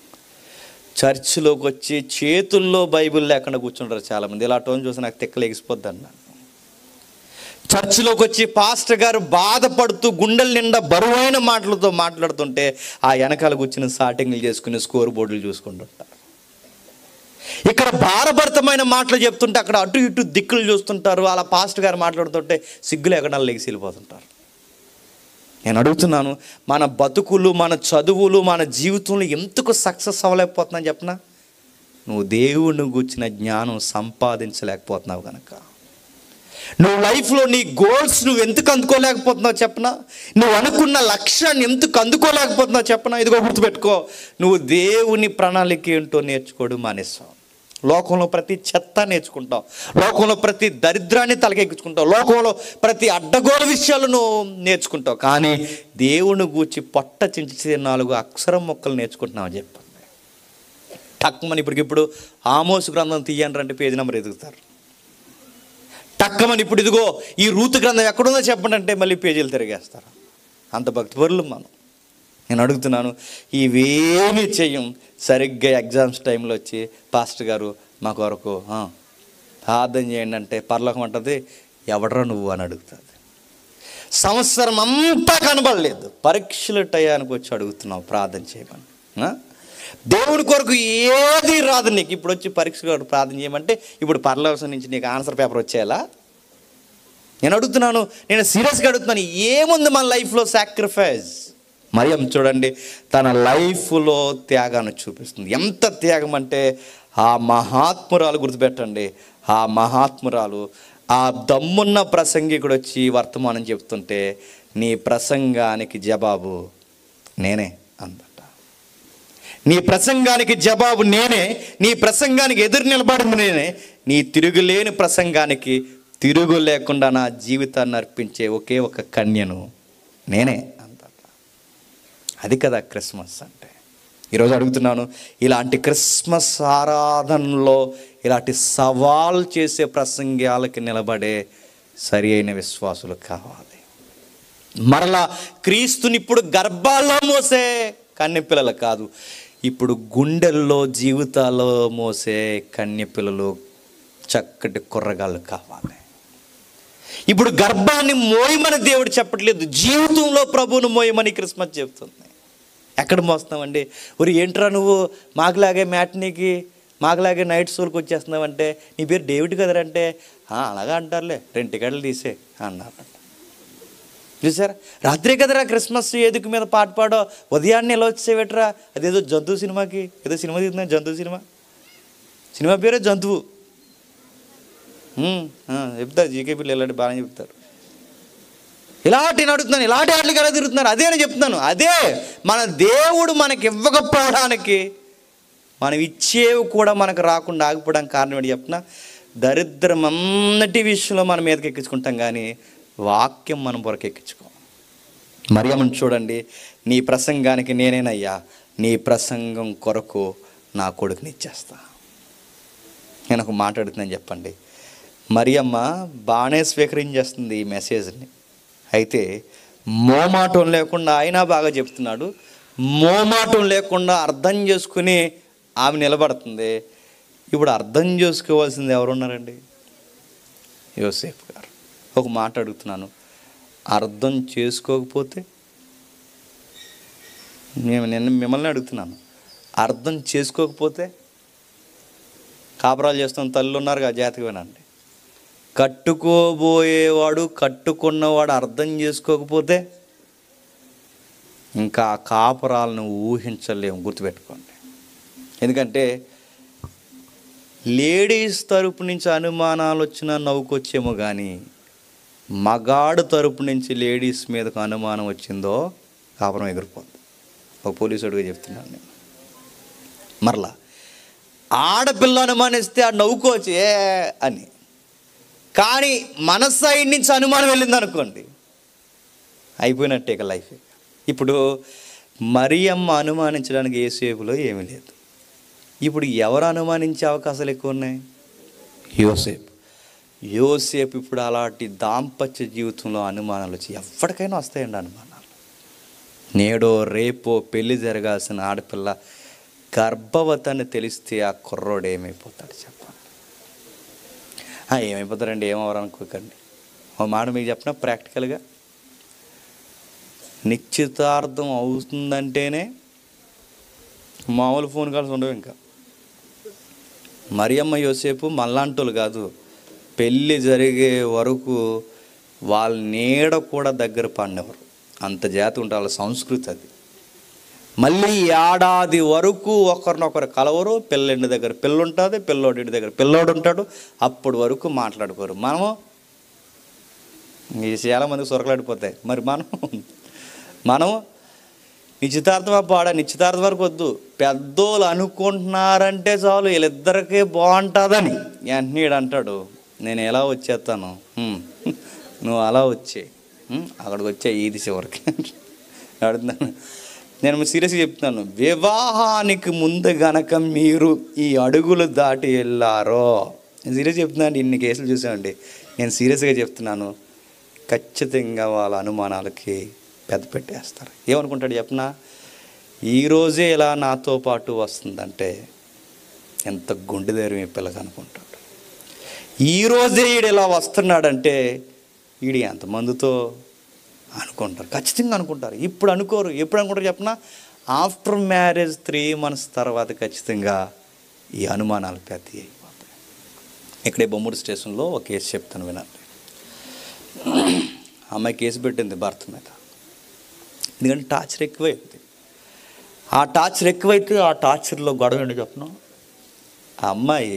చర్చిలోకి వచ్చి చేతుల్లో బైబిల్ లేకుండా కూర్చుంటారు చాలామంది ఇలా టోన్ చూసి నాకు తిక్కలు ఎగిసిపోద్ది అన్నాను చర్చిలోకి వచ్చి పాస్టర్ గారు బాధపడుతూ గుండెల నిండా బరువైన మాటలతో మాట్లాడుతుంటే ఆ వెనకాల కూర్చుని సాటింగ్లు చేసుకుని స్కోర్ బోర్డులు చూసుకుంటుంటారు ఇక్కడ భారభరితమైన మాటలు చెప్తుంటే అక్కడ అటు ఇటు దిక్కులు చూస్తుంటారు అలా పాస్ట్ గారు మాట్లాడుతుంటే సిగ్గులు ఎక్కడ లెగిసి వెళ్ళిపోతుంటారు నేను అడుగుతున్నాను మన బతుకులు మన చదువులు మన జీవితంలో ఎందుకు సక్సెస్ అవ్వలేకపోతున్నాను చెప్పనా నువ్వు దేవుడిని గుర్చిన జ్ఞానం సంపాదించలేకపోతున్నావు కనుక నువ్వు లైఫ్లో నీ గోల్స్ నువ్వు ఎందుకు అందుకోలేకపోతున్నావు చెప్పనా నువ్వు అనుకున్న లక్ష్యాన్ని ఎందుకు అందుకోలేకపోతున్నావు చెప్పనా ఇదిగో గుర్తుపెట్టుకో నువ్వు దేవుని ప్రణాళిక ఏంటో నేర్చుకోవడం మానేస్తావు లోకంలో ప్రతి చెత్త నేర్చుకుంటావు లోకంలో ప్రతి దరిద్రాన్ని తలకెక్కించుకుంటావు లోకంలో ప్రతి అడ్డగోల విషయాలు నువ్వు నేర్చుకుంటావు కానీ దేవుని గూర్చి పొట్ట చించి నాలుగు అక్షరం మొక్కలు నేర్చుకుంటున్నావు అని చెప్పండి టక్మని ఇప్పటికిప్పుడు ఆమోసు గ్రంథం తీయండి అంటే పేజీ నెంబర్ ఎదుగుతారు టక్కమని ఇప్పుడు ఇదిగో ఈ రూతు గ్రంథం ఎక్కడుందో చెప్పండి అంటే మళ్ళీ పేజీలు తిరిగేస్తారు అంత భక్తిపరులు మనం నేను అడుగుతున్నాను ఇవేమీ చెయ్యం సరిగ్గా ఎగ్జామ్స్ టైంలో వచ్చి పాస్టర్ గారు మా కొరకు "ఆ, ప్రార్థన చేయండి అంటే పర్లోకం అంటది ఎవడరా నువ్వు అని అడుగుతుంది సంవత్సరం అంతా కనబడలేదు పరీక్షల టయానికి వచ్చి అడుగుతున్నావు ప్రార్థన చేయమని ఆ? దేవుని కొరకు ఏది రాదు నీకు ఇప్పుడు వచ్చి పరీక్ష కొరకు ప్రార్థన చేయమంటే ఇప్పుడు పర్లవసం నుంచి నీకు ఆన్సర్ పేపర్ వచ్చేయాలా నేను అడుగుతున్నాను నేను సీరియస్గా అడుగుతున్నాను ఏముంది మన లైఫ్లో సాక్రిఫైస్ మరియం చూడండి తన లైఫ్లో త్యాగాన్ని చూపిస్తుంది ఎంత త్యాగం అంటే ఆ మహాత్మురాలు గుర్తుపెట్టండి ఆ మహాత్మురాలు ఆ దమ్మున్న ప్రసంగికుడు వచ్చి వర్తమానం చెప్తుంటే నీ ప్రసంగానికి జవాబు నేనే అందట నీ ప్రసంగానికి జవాబు నేనే నీ ప్రసంగానికి ఎదురు నిలబడింది నేనే నీ తిరుగులేని ప్రసంగానికి తిరుగు లేకుండా నా జీవితాన్ని అర్పించే ఒకే ఒక కన్యను నేనే అందట అది కదా క్రిస్మస్ అంటే ఈరోజు అడుగుతున్నాను ఇలాంటి క్రిస్మస్ ఆరాధనలో ఇలాంటి సవాల్ చేసే ప్రసంగాలకి నిలబడే సరి అయిన విశ్వాసులు కావాలి మరలా క్రీస్తుని ఇప్పుడు గర్భాల్లో మోసే కన్య పిల్లలు కాదు ఇప్పుడు గుండెల్లో జీవితాల్లో మోసే కన్య పిల్లలు చక్కటి కుర్రగాళ్ళు కావాలి ఇప్పుడు గర్భాన్ని మోయమని దేవుడు చెప్పట్లేదు జీవితంలో ప్రభువును మోయమని క్రిస్మస్ చెప్తుంది ఎక్కడ మోస్తామండి ఒరి ఏంట్రా నువ్వు మాకులాగే మ్యాట్నీకి మాకులాగే నైట్ షోకి వచ్చేస్తున్నావంటే నీ పేరు డేవిడ్ కదరంటే "ఆ, అలాగా అంటారులే రెండు టికెట్లు తీసే అన్నారంట చూసారా రాత్రే కదరా క్రిస్మస్ ఏదుకు మీద పాట పాడో ఉదయాన్నే ఎలా వచ్చేవేట్రా అదేదో జంతువు సినిమాకి ఏదో సినిమా తీస్తున్నా జంతువు సినిమా సినిమా పేరే జంతువు ఉమ్, ఆ, చెప్తారు జీకే పిల్లలు ఇలాంటి బాగానే చెప్తారు ఇలాంటి నేను అడుగుతున్నాను ఇలాంటి వాటికి ఎలా తిరుగుతున్నారు అదే నేను చెప్తున్నాను అదే మన దేవుడు మనకి ఇవ్వకపోవడానికి మనం ఇచ్చేవి కూడా మనకు రాకుండా ఆగిపోవడానికి కారణం ఏంటి చెప్పిన దరిద్రం అన్నటి విషయంలో మన మీదకి ఎక్కించుకుంటాం కానీ వాక్యం మనం పొరకు ఎక్కించుకోం మరియమ్మను చూడండి నీ ప్రసంగానికి నేనేనయ్యా నీ ప్రసంగం కొరకు నా కొడుకుని ఇచ్చేస్తా నేను ఒక మాట్లాడుతున్నాను చెప్పండి మరియమ్మ బాగానే స్వీకరించేస్తుంది ఈ మెసేజ్ని అయితే మోమాటం లేకుండా ఆయన బాగా చెప్తున్నాడు మోమాటం లేకుండా అర్థం చేసుకుని ఆమె నిలబడుతుంది ఇప్పుడు అర్థం చేసుకోవాల్సింది ఎవరున్నారండి యోసేఫ్ గారు ఒక మాట అడుగుతున్నాను అర్థం చేసుకోకపోతే మేము నిన్న మిమ్మల్ని అడుగుతున్నాను అర్థం చేసుకోకపోతే కాపురాలు చేస్తున్న తల్లు ఉన్నారుగా జాతకమేనండి కట్టుకోబోయేవాడు కట్టుకున్నవాడు అర్థం చేసుకోకపోతే ఇంకా ఆ కాపురాలను ఊహించలేము గుర్తుపెట్టుకోండి ఎందుకంటే లేడీస్ తరపు నుంచి అనుమానాలు వచ్చినా నవ్వుకొచ్చేమో కానీ మగాడు తరపు నుంచి లేడీస్ మీదకు అనుమానం వచ్చిందో కాపురం ఎగిరిపోద్ది ఒక పోలీసుడిగా చెప్తున్నాను నేను మరలా ఆడపిల్ల అనుమానిస్తే ఆ నవ్వుకోవచ్చు ఏ అని కానీ మన సైడ్ నుంచి అనుమానం వెళ్ళింది అనుకోండి అయిపోయినట్టే ఇక లైఫ్ ఇప్పుడు మరియమ్మ అనుమానించడానికి ఏ సేపులో ఏమీ లేదు ఇప్పుడు ఎవరు అనుమానించే అవకాశాలు ఎక్కువ ఉన్నాయి యోసేపు యోసేపు ఇప్పుడు అలాంటి దాంపత్య జీవితంలో అనుమానాలు వచ్చి ఎప్పటికైనా వస్తాయండి అనుమానాలు నేడో రేపో పెళ్లి జరగాల్సిన ఆడపిల్ల గర్భవతి అని తెలిస్తే ఆ కుర్రోడు ఏమైపోతాడు చెప్పండి ఆ, ఏమైపోతారండి ఏమవరు అనుకోకండి ఓ మాట మీకు చెప్పిన ప్రాక్టికల్గా నిశ్చితార్థం అవుతుందంటేనే మామూలు ఫోన్ కాల్స్ ఉండవు ఇంకా మరియమ్మ యోసేపు మళ్ళాంటోళ్ళు కాదు పెళ్ళి జరిగే వరకు వాళ్ళ నీడ కూడా దగ్గర పడినవారు అంత జాతి ఉంటే వాళ్ళ సంస్కృతి అది మళ్ళీ ఏడాది వరకు ఒకరినొకరు కలవరు పిల్లండి దగ్గర పిల్ల ఉంటుంది పిల్లోడి దగ్గర పిల్లోడు ఉంటాడు అప్పటి వరకు మాట్లాడుకోరు మనము ఈ చాలా మందికి సొరకలాడిపోతాయి మరి మనం మనం నిశ్చితార్థం పాడ నిశ్చితార్థం వరకు వద్దు పెద్దోళ్ళు అనుకుంటున్నారంటే చాలు వీళ్ళిద్దరికీ బాగుంటుందని వెంటనే ఈడు అంటాడు నేను ఎలా వచ్చేస్తాను "హ్మ్, నువ్వు అలా వచ్చే "హ్మ్, అక్కడికి వచ్చే ఈది చివరికి అడుగుతున్నాను నేను సీరియస్గా చెప్తున్నాను వివాహానికి ముందు గనక మీరు ఈ అడుగులు దాటి వెళ్ళారో నేను సీరియస్ చెప్తున్నాను ఇన్ని కేసులు చూసామండి నేను సీరియస్గా చెప్తున్నాను ఖచ్చితంగా వాళ్ళ అనుమానాలకి పెద్ద పెట్టేస్తారు ఏమనుకుంటాడు చెప్పనా ఈరోజే ఇలా నాతో పాటు వస్తుందంటే ఎంత గుండె ధైర్యం ఈ పిల్లగా అనుకుంటాడు ఈరోజే ఈడు ఇలా వస్తున్నాడంటే ఈడు ఎంతమందితో అనుకుంటారు ఖచ్చితంగా అనుకుంటారు ఇప్పుడు అనుకోరు ఎప్పుడు అనుకుంటారు చెప్పనా ఆఫ్టర్ మ్యారేజ్ త్రీ మంత్స్ తర్వాత ఖచ్చితంగా ఈ అనుమానాలు పెద్ద అయిపోతాయి ఇక్కడే బొమ్మూరు స్టేషన్లో ఒక కేసు చెప్తాను వినండి అమ్మాయి కేసు పెట్టింది భర్త మీద ఎందుకంటే టార్చర్ ఎక్కువైంది ఆ టార్చర్ ఎక్కువైతే ఆ టార్చర్లో గొడవ ఏంటో చెప్పను ఆ అమ్మాయి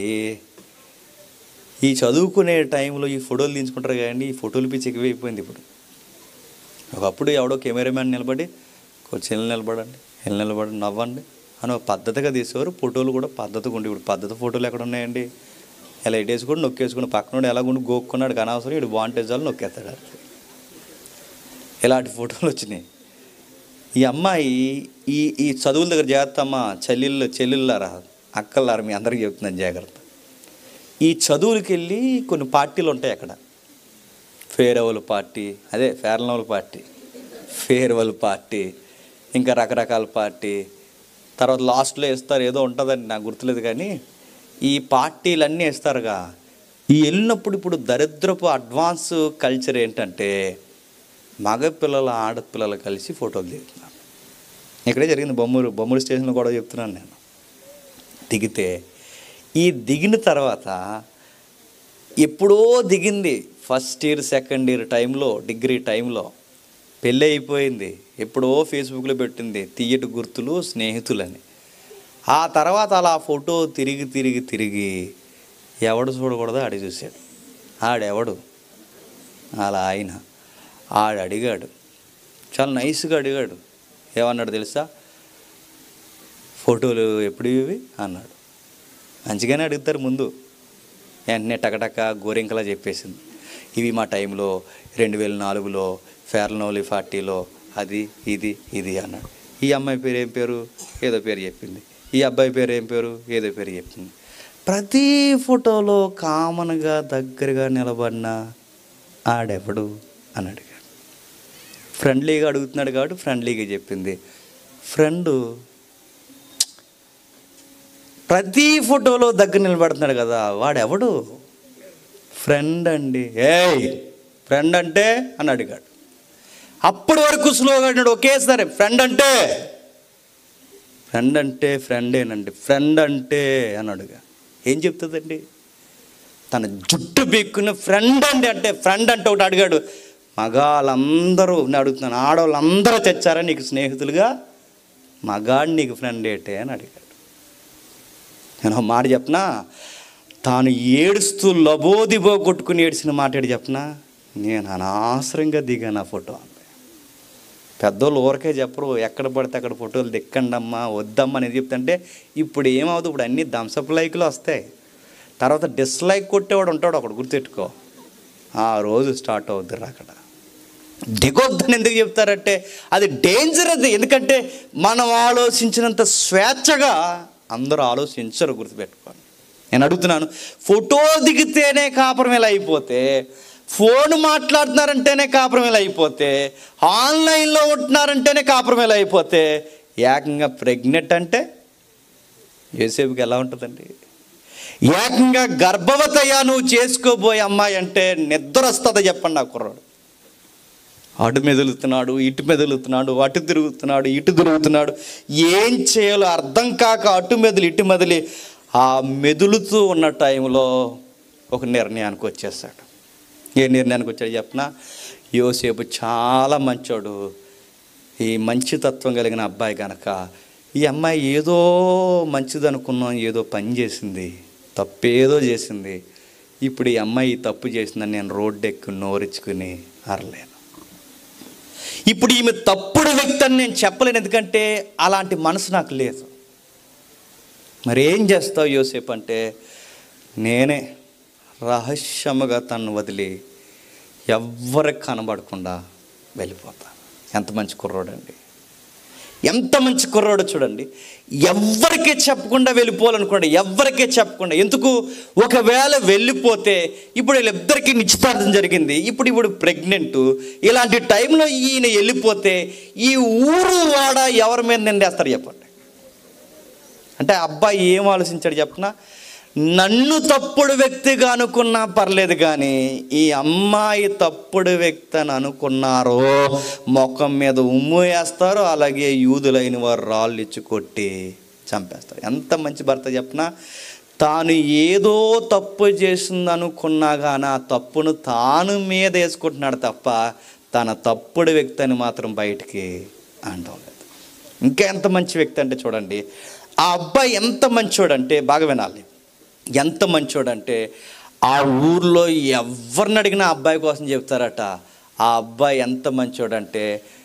ఈ చదువుకునే టైంలో ఈ ఫోటోలు తీయించుకుంటారు కానీ ఈ ఫోటోలు పిచ్చి ఎక్కువైపోయింది ఇప్పుడు ఒకప్పుడు ఎవడో కెమెరామ్యాన్ నిలబడి కొంచెం ఎల్లు నిలబడండి ఎల్లు నిలబడండి నవ్వండి అని ఒక పద్ధతిగా తీసేవారు ఫోటోలు కూడా పద్ధతిగా ఉండి ఇప్పుడు పద్ధతి ఫోటోలు ఎక్కడ ఉన్నాయండి ఇలా ఎటేసుకుని నొక్కేసుకుని పక్కన ఎలా ఉండి గోక్కున్నాడు అనవసరం ఇటు బాగుంటే చాలు నొక్కేస్తాడు ఇలాంటి ఫోటోలు వచ్చినాయి ఈ అమ్మాయి ఈ ఈ చదువుల దగ్గర జాగ్రత్త అమ్మ చెల్లెళ్ళు చెల్లెళ్ళారా అక్కలారా మీ అందరికీ చెప్తున్నాను జాగ్రత్త ఈ చదువులకి వెళ్ళి కొన్ని పార్టీలు ఉంటాయి అక్కడ ఫేర్వెల్ పార్టీ అదే ఫేర్నవల్ పార్టీ ఫేర్వెల్ పార్టీ ఇంకా రకరకాల పార్టీ తర్వాత లాస్ట్లో ఇస్తారు ఏదో ఉంటుందని నాకు గుర్తులేదు కానీ ఈ పార్టీలన్నీ ఇస్తారుగా ఈ వెళ్ళినప్పుడు ఇప్పుడు దరిద్రపు అడ్వాన్స్ కల్చర్ ఏంటంటే మగపిల్లలు ఆడపిల్లలు కలిసి ఫోటోలు దిగుతున్నారు ఇక్కడే జరిగింది బొమ్మూరు బొమ్మూరు స్టేషన్లో కూడా చెప్తున్నాను నేను దిగితే ఈ దిగిన తర్వాత ఎప్పుడో దిగింది ఫస్ట్ ఇయర్ సెకండ్ ఇయర్ టైంలో డిగ్రీ టైంలో పెళ్ళి అయిపోయింది ఎప్పుడో ఫేస్బుక్లో పెట్టింది తీయటి గుర్తులు స్నేహితులని ఆ తర్వాత అలా ఫోటో తిరిగి తిరిగి తిరిగి ఎవడు చూడకూడదో ఆడి చూశాడు ఆడెవడు అలా ఆయన ఆడు అడిగాడు చాలా నైస్గా అడిగాడు ఏమన్నాడు తెలుసా ఫోటోలు ఎప్పుడు ఇవి అన్నాడు మంచిగానే అడుగుతారు ముందు వెంటనే టకటక గోరింకలా చెప్పేసింది ఇవి మా టైంలో రెండు వేల నాలుగులో ఫేర్నోలి పార్టీలో అది ఇది ఇది అన్నాడు ఈ అమ్మాయి పేరు ఏం పేరు ఏదో పేరు చెప్పింది ఈ అబ్బాయి పేరు ఏం పేరు ఏదో పేరు చెప్పింది ప్రతి ఫోటోలో కామన్గా దగ్గరగా నిలబడిన ఆడెవడు అని అడిగాడు ఫ్రెండ్లీగా అడుగుతున్నాడు కాబట్టి ఫ్రెండ్లీగా చెప్పింది ఫ్రెండు ప్రతి ఫోటోలో దగ్గర నిలబడుతున్నాడు కదా వాడెవడు ఫ్రెండ్ అండి ఏయ్ ఫ్రెండ్ అంటే అని అడిగాడు అప్పటి వరకు స్లోగా అడిగాడు ఒకేసారి ఫ్రెండ్ అంటే ఫ్రెండ్ అంటే ఫ్రెండేనండి ఫ్రెండ్ అంటే అని అడిగా ఏం చెప్తుందండి తన జుట్టు బీక్కున్న ఫ్రెండ్ అండి అంటే ఫ్రెండ్ అంటే ఒకటి అడిగాడు మగాళ్ళందరూ నేను అడుగుతున్నాను ఆడవాళ్ళందరూ తెచ్చారా నీకు స్నేహితులుగా మగాడు నీకు ఫ్రెండ్ ఏంటే అని అడిగాడు నేను ఒక మాట చెప్పనా తాను ఏడుస్తూ లబోదిబో కొట్టుకుని ఏడ్చిన మాట ఏంటి చెప్పనా నేను అనవసరంగా దిగాను ఆ ఫోటో అంది పెద్దోళ్ళు ఊరకే చెప్పరు ఎక్కడ పడితే అక్కడ ఫోటోలు దిక్కండమ్మా వద్దమ్మా అనేది చెప్తుంటే ఇప్పుడు ఏమవుతుంది ఇప్పుడు అన్ని థమ్సప్ లైక్లు వస్తాయి తర్వాత డిస్లైక్ కొట్టేవాడు ఉంటాడు ఒకడు గుర్తెట్టుకో ఆ రోజు స్టార్ట్ అవుద్ది అక్కడ దిగొద్దని ఎందుకు చెప్తారంటే అది డేంజర్ అది ఎందుకంటే మనం ఆలోచించినంత స్వేచ్ఛగా అందరూ ఆలోచించరు గుర్తుపెట్టుకోండి నేను అడుగుతున్నాను ఫోటో దిగితేనే కాపురం ఇలా అయిపోతే ఫోన్ మాట్లాడుతున్నారంటేనే కాపురం ఇలా అయిపోతే ఆన్లైన్లో ఉంటున్నారంటేనే కాపురం ఇలా అయిపోతే ఏకంగా ప్రెగ్నెంట్ అంటే యోసేపుకి ఎలా ఉంటుందండి ఏకంగా గర్భవతయ్యా నువ్వు చేసుకోబోయే అమ్మాయి అంటే నిద్ర వస్తుందా చెప్పండి నా కుర్రాడు అటు మెదులుతున్నాడు ఇటు మెదులుతున్నాడు అటు తిరుగుతున్నాడు ఇటు తిరుగుతున్నాడు ఏం చేయాలో అర్థం కాక అటు మెదులు ఇటు మెదిలి ఆ మెదులుతూ ఉన్న టైంలో ఒక నిర్ణయానికి వచ్చేసాడు ఏ నిర్ణయానికి వచ్చాడు చెప్పిన యోసేపు చాలా మంచోడు ఈ మంచి తత్వం కలిగిన అబ్బాయి కనుక ఈ అమ్మాయి ఏదో మంచిది అనుకున్నాం ఏదో పని చేసింది తప్పేదో చేసింది ఇప్పుడు ఈ అమ్మాయి ఈ తప్పు చేసిందని నేను రోడ్డు ఎక్కి నోరించుకుని అరలేను ఇప్పుడు ఈమె తప్పుడు వ్యక్తి అని నేను చెప్పలేను ఎందుకంటే అలాంటి మనసు నాకు లేదు మరి ఏం చేస్తావు యోసేపు అంటే నేనే రహస్యముగా తను వదిలి ఎవ్వరికి కనబడకుండా వెళ్ళిపోతాను ఎంత మంచి కుర్రోడండి ఎంత మంచి కుర్రోడు చూడండి ఎవ్వరికీ చెప్పకుండా వెళ్ళిపోవాలనుకోండి ఎవ్వరికీ చెప్పకుండా ఎందుకు ఒకవేళ వెళ్ళిపోతే ఇప్పుడు వీళ్ళిద్దరికీ నిశ్చితార్థం జరిగింది ఇప్పుడు ఇప్పుడు ప్రెగ్నెంట్ ఇలాంటి టైంలో ఈయన వెళ్ళిపోతే ఈ ఊరు వాడ ఎవరి మీద నిండేస్తారు చెప్పండి అంటే ఆ అబ్బాయి ఏం ఆలోచించాడు చెప్పనా నన్ను తప్పుడు వ్యక్తిగా అనుకున్నా పర్లేదు కానీ ఈ అమ్మాయి తప్పుడు వ్యక్తి అని అనుకున్నారో ముఖం మీద ఉమ్ము వేస్తారు అలాగే యూదులైన వారు రాళ్ళు ఇచ్చి కొట్టి చంపేస్తారు ఎంత మంచి భర్త చెప్పనా తాను ఏదో తప్పు చేసింది అనుకున్నా కానీ ఆ తప్పును తాను మీద వేసుకుంటున్నాడు తప్ప తన తప్పుడు వ్యక్తి అని మాత్రం బయటికి అనడం లేదు ఇంకా ఎంత మంచి వ్యక్తి అంటే చూడండి ఆ అబ్బాయి ఎంత మంచోడంటే బాగా వినాలి ఎంత మంచోడంటే ఆ ఊర్లో ఎవరిని అడిగినా ఆ అబ్బాయి కోసం చెప్తారట ఆ అబ్బాయి ఎంత మంచోడంటే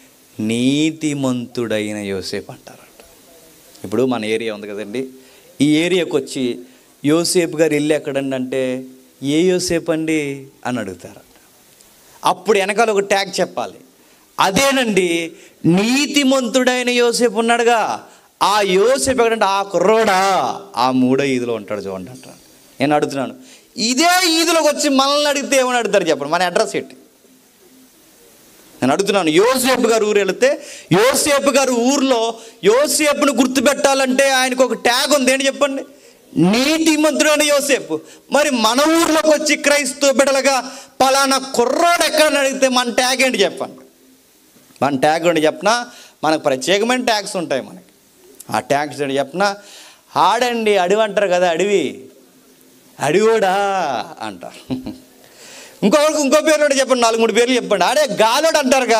నీతిమంతుడైన యోసేపు అంటారట ఇప్పుడు మన ఏరియా ఉంది కదండి ఈ ఏరియాకి వచ్చి యోసేపు గారు ఇల్లు ఎక్కడండి అంటే ఏ యోసేపు అండి అని అడుగుతారట అప్పుడు వెనకాల ఒక ట్యాగ్ చెప్పాలి అదేనండి నీతిమంతుడైన యోసేపు ఉన్నాడుగా ఆ యోసేపు ఎక్కడంటే ఆ కుర్రోడా ఆ మూడో ఈదులో ఉంటాడు చూడండి అంటారు నేను అడుగుతున్నాను ఇదే ఈదులోకి వచ్చి మనల్ని అడిగితే ఏమని అడుగుతారు చెప్పండి మన అడ్రస్ ఏంటి నేను అడుగుతున్నాను యోసేపు గారు ఊరు వెళితే యోసేపు గారు ఊర్లో యోసేపును గుర్తుపెట్టాలంటే ఆయనకు ఒక ట్యాగ్ ఉంది ఏంటి చెప్పండి నీతిమంతుడైన యోసేపు మరి మన ఊర్లోకి వచ్చి క్రైస్తవ బిడలుగా పలానా కుర్రోడు ఎక్కడ అడిగితే మన ట్యాగ్ ఏంటి చెప్పండి మన ట్యాగ్ ఏంటి చెప్పనా మనకు ప్రత్యేకమైన ట్యాగ్స్ ఉంటాయి మనకి ఆ ట్యాగ్స్ ఏంటి చెప్పనా ఆడండి అడవి అంటారు కదా అడవి అడివోడా అంటారు ఇంకొకరికి ఇంకో పేరు కూడా చెప్పండి నాలుగు మూడు పేర్లు చెప్పండి అడే గాలోడు అంటారుగా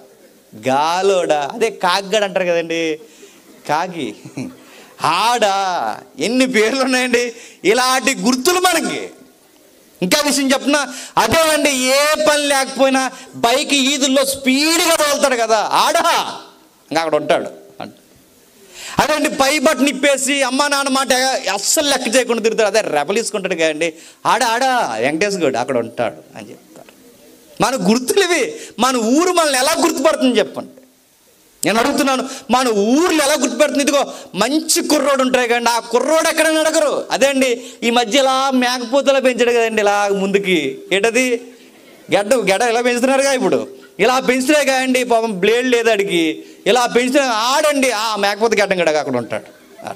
గాలోడా అదే కాగ్గాడు అంటారు కదండి కాకి ఆడ ఎన్ని పేర్లు ఉన్నాయండి ఇలాంటి గుర్తులు మనకి ఇంకా విషయం చెప్పిన అదేనండి ఏ పని లేకపోయినా బైక్ ఈదుల్లో స్పీడ్గా తోలుతాడు కదా ఆడా ఇంకా అక్కడ ఉంటాడు అంట అదేండి పై బట్టను ఇప్పేసి అమ్మా నాన్న మాట అస్సలు లెక్క చేయకుండా తిరుగుతాడు అదే రెపలీసుకుంటాడు కదండి ఆడ ఆడ వెంకటేష్ గౌడ్ అక్కడ ఉంటాడు అని చెప్తారు మన గుర్తులు ఇవి మన ఊరు మనల్ని ఎలా గుర్తుపడుతుంది చెప్పండి నేను అడుగుతున్నాను మన ఊర్లో ఎలా గుర్తుపెడుతుంది ఇదిగో మంచి కుర్రోడు ఉంటాయి కదండి ఆ కుర్రోడు ఎక్కడని అడగరు అదే అండి ఈ మధ్య ఇలా మేకపోతలా పెంచాడు కదండి ఇలా ముందుకి ఏంటది గడ్డ గడ్డ ఇలా పెంచుతున్నారుగా ఇప్పుడు ఇలా పెంచితే కదండి పాపం బ్లేడ్ లేదు అడిగి ఇలా పెంచిన ఆడండి ఆ మేకపోతే గడ్డం గడగా అక్కడ ఉంటాడు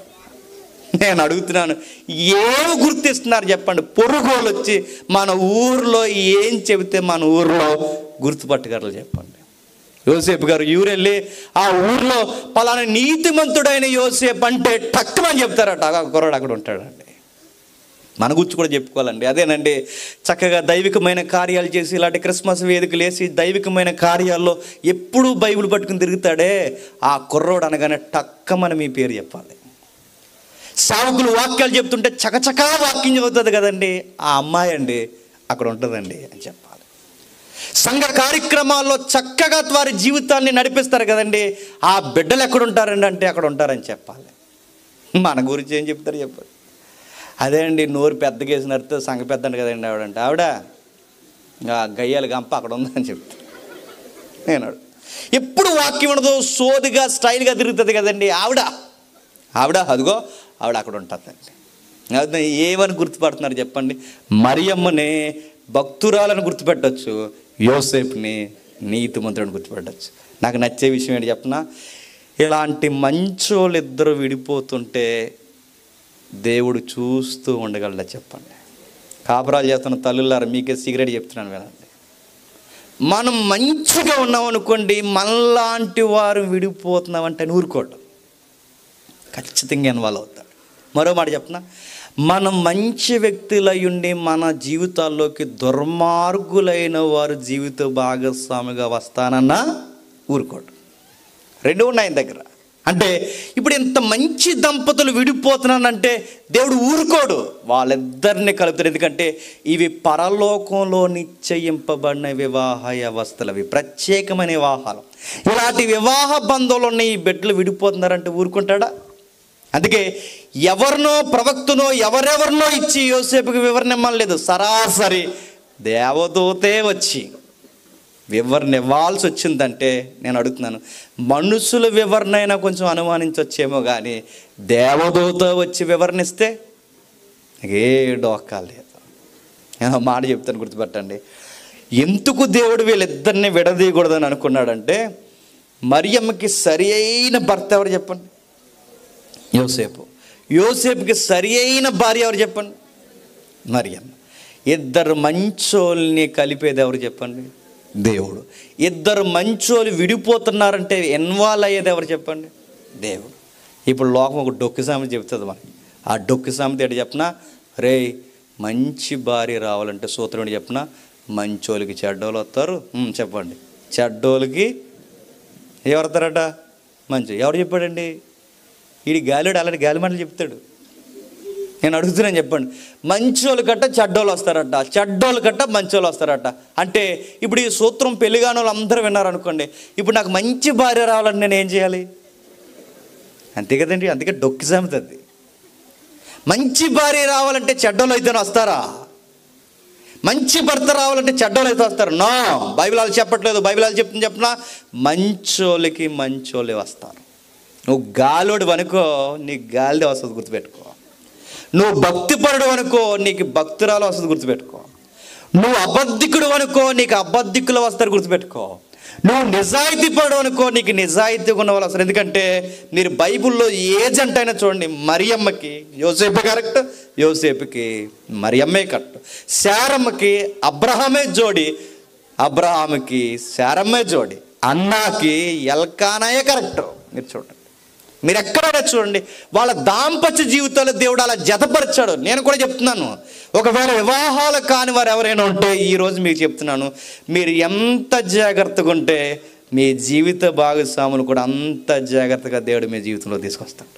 నేను అడుగుతున్నాను ఏం గుర్తిస్తున్నారు చెప్పండి పొరుగులు వచ్చి మన ఊర్లో ఏం చెబితే మన ఊర్లో గుర్తుపట్టగలరు చెప్పండి యోసేపు గారు ఊరెళ్ళి ఆ ఊర్లో పలానా నీతిమంతుడైన యోసేపు అంటే టక్కుమని చెప్తారట ఆ కుర్రాడు అక్కడ ఉంటాడండి మన గురించి కూడా చెప్పుకోవాలండి అదేనండి చక్కగా దైవికమైన కార్యాలు చేసి ఇలాంటి క్రిస్మస్ వేదికలు వేసి దైవికమైన కార్యాల్లో ఎప్పుడూ బైబిల్ పట్టుకుని తిరుగుతాడే ఆ కుర్రోడు అనగానే టక్కమని మీ పేరు చెప్పాలి సావుకులు వాక్యాలు చెప్తుంటే చకచకా వాక్యం చదువుతుంది కదండి ఆ అమ్మాయి అండి అక్కడ ఉంటుందండి అని చెప్పాలి సంఘ కార్యక్రమాల్లో చక్కగా వారి జీవితాన్ని నడిపిస్తారు కదండి ఆ బిడ్డలు ఎక్కడ ఉంటారండి అంటే అక్కడ ఉంటారని చెప్పాలి మన గురించి ఏం చెప్తారు చెప్పారు అదే అండి నోరు పెద్దగా వేసినట్టు సంఘ పెద్ద అండి కదండి ఆవిడంటే ఆవిడ ఆ గయ్యాలు గంప అక్కడ ఉందని చెప్తాను నేను అడుగు. ఎప్పుడు వాక్యం ఉండదు సోదిగా స్టైల్గా తిరుగుతుంది కదండి ఆవిడ ఆవిడ అదిగో ఆవిడ అక్కడ ఉంటుందండి అది ఏమని గుర్తుపడుతున్నారు చెప్పండి మరియమ్మని భక్తురాలను గుర్తుపెట్టచ్చు యోసేపుని నీతిమంతుడిని గుర్తుపెట్టచ్చు నాకు నచ్చే విషయం ఏంటి చెప్పనా ఇలాంటి మంచోళ్ళు ఇద్దరు విడిపోతుంటే దేవుడు చూస్తూ ఉండగలడా చెప్పండి కాపురాలు చేస్తున్న తల్లులారు మీకే సిగరెట్ చెప్తున్నాను వినండి మనం మంచిగా ఉన్నాం అనుకోండి మనలాంటి వారు విడిపోతున్నామంటే ఊరుకోవడం ఖచ్చితంగా ఇన్వాల్వ్ అవుతాడు మరో మాట చెప్పనా మనం మంచి వ్యక్తులై ఉండి మన జీవితాల్లోకి దుర్మార్గులైన వారు జీవిత భాగస్వామిగా వస్తానన్నా ఊరుకోడు రెండు ఉన్నాయి ఆయన దగ్గర అంటే ఇప్పుడు ఇంత మంచి దంపతులు విడిపోతున్నానంటే దేవుడు ఊరుకోడు వాళ్ళిద్దరిని కలుపుతారు ఎందుకంటే ఇవి పరలోకంలో నిశ్చయింపబడిన వివాహ వ్యవస్థలు అవి ప్రత్యేకమైన వివాహాలు ఇలాంటి వివాహ బంధంలో ఉన్న ఈ బిడ్డలు విడిపోతున్నారంటే ఊరుకుంటాడా అందుకే ఎవరినో ప్రవక్తనో ఎవరెవరినో ఇచ్చి యోసేపుకి వివరణ ఇవ్వలేదు సరాసరి దేవదూతే వచ్చి వివరణ ఇవ్వాల్సి వచ్చిందంటే నేను అడుగుతున్నాను మనుషుల వివరణ అయినా కొంచెం అనుమానించవచ్చేమో కానీ దేవదూత వచ్చి వివరణ ఇస్తే ఏ డోకా లేదు నేను ఒక మాట చెప్తాను గుర్తుపట్టండి ఎందుకు దేవుడు వీళ్ళిద్దరిని విడదీయకూడదని అనుకున్నాడంటే మరియమ్మకి సరి అయిన భర్త ఎవరు చెప్పండి యోసేపు యోసేపుకి సరి అయిన భార్య ఎవరు చెప్పండి మరియమ్మ ఇద్దరు మంచోల్ని కలిపేది ఎవరు చెప్పండి దేవుడు ఇద్దరు మంచోలు విడిపోతున్నారంటే ఇన్వాల్వ్ అయ్యేది ఎవరు చెప్పండి దేవుడు ఇప్పుడు లోకం ఒక డొక్కు సామెత చెప్తుంది మనకి ఆ డొక్కు సామెత ఏంటి చెప్పిన రే మంచి భార్య రావాలంటే సూత్రుడు చెప్పిన మంచోళ్ళకి చెడ్డోళ్ళు వస్తారు ఉమ్, చెప్పండి చెడ్డోళ్ళకి ఎవరు వస్తారట మంచి ఎవరు చెప్పాడండి వీడి గాలిడు అలాంటి గాలి మాటలు చెప్తాడు నేను అడుగుతున్నాను చెప్పండి మంచోళ్ళు కట్ట చెడ్డోళ్ళు వస్తారట చెడ్డోళ్ళు కట్ట మంచోళ్ళు వస్తారట అంటే ఇప్పుడు ఈ సూత్రం పెళ్లిగాని వాళ్ళు అందరూ విన్నారు అనుకోండి ఇప్పుడు నాకు మంచి భార్య రావాలంటే నేను ఏం చేయాలి అంతే కదండి అందుకే డొక్కి సామెతది మంచి భార్య రావాలంటే చెడ్డోళ్ళు అయితేనే వస్తారా మంచి భర్త రావాలంటే చెడ్డోళ్ళు అయితే వస్తారు నో బైబిల్ వాళ్ళు చెప్పట్లేదు బైబిల్ వాళ్ళు చెప్తుంది చెప్పిన మంచోళ్ళకి మంచోళ్ళే వస్తారు నువ్వు గాలోడు అనుకో నీకు గాలిదే వస్తుంది గుర్తుపెట్టుకో నువ్వు భక్తిపరుడు అనుకో నీకు భక్తురాలు వస్తుంది గుర్తుపెట్టుకో నువ్వు అబద్ధికుడు అనుకో నీకు అబద్ధికులు వస్తారు గుర్తుపెట్టుకో నువ్వు నిజాయితీ పడు అనుకో నీకు నిజాయితీగా ఉన్న వాళ్ళు వస్తారు ఎందుకంటే మీరు బైబిల్లో ఏ జంట అయినా చూడండి మరియమ్మకి యోసేపు కరెక్ట్ యోసేపుకి మరియమ్మే కరెక్ట్ శారమ్మకి అబ్రహమే జోడి అబ్రహాముకి శారమ్మే జోడి అన్నాకి ఎల్కానాయే కరెక్ట్ మీరు చూడండి మీరు ఎక్కడైనా చూడండి వాళ్ళ దాంపత్య జీవితాలు దేవుడు అలా జతపరిచాడు నేను కూడా చెప్తున్నాను ఒకవేళ వివాహాలు కాని వారు ఎవరైనా ఉంటే ఈరోజు మీకు చెప్తున్నాను మీరు ఎంత జాగ్రత్తగా ఉంటే మీ జీవిత భాగస్వాములు కూడా అంత జాగ్రత్తగా దేవుడు మీ జీవితంలో తీసుకొస్తాడు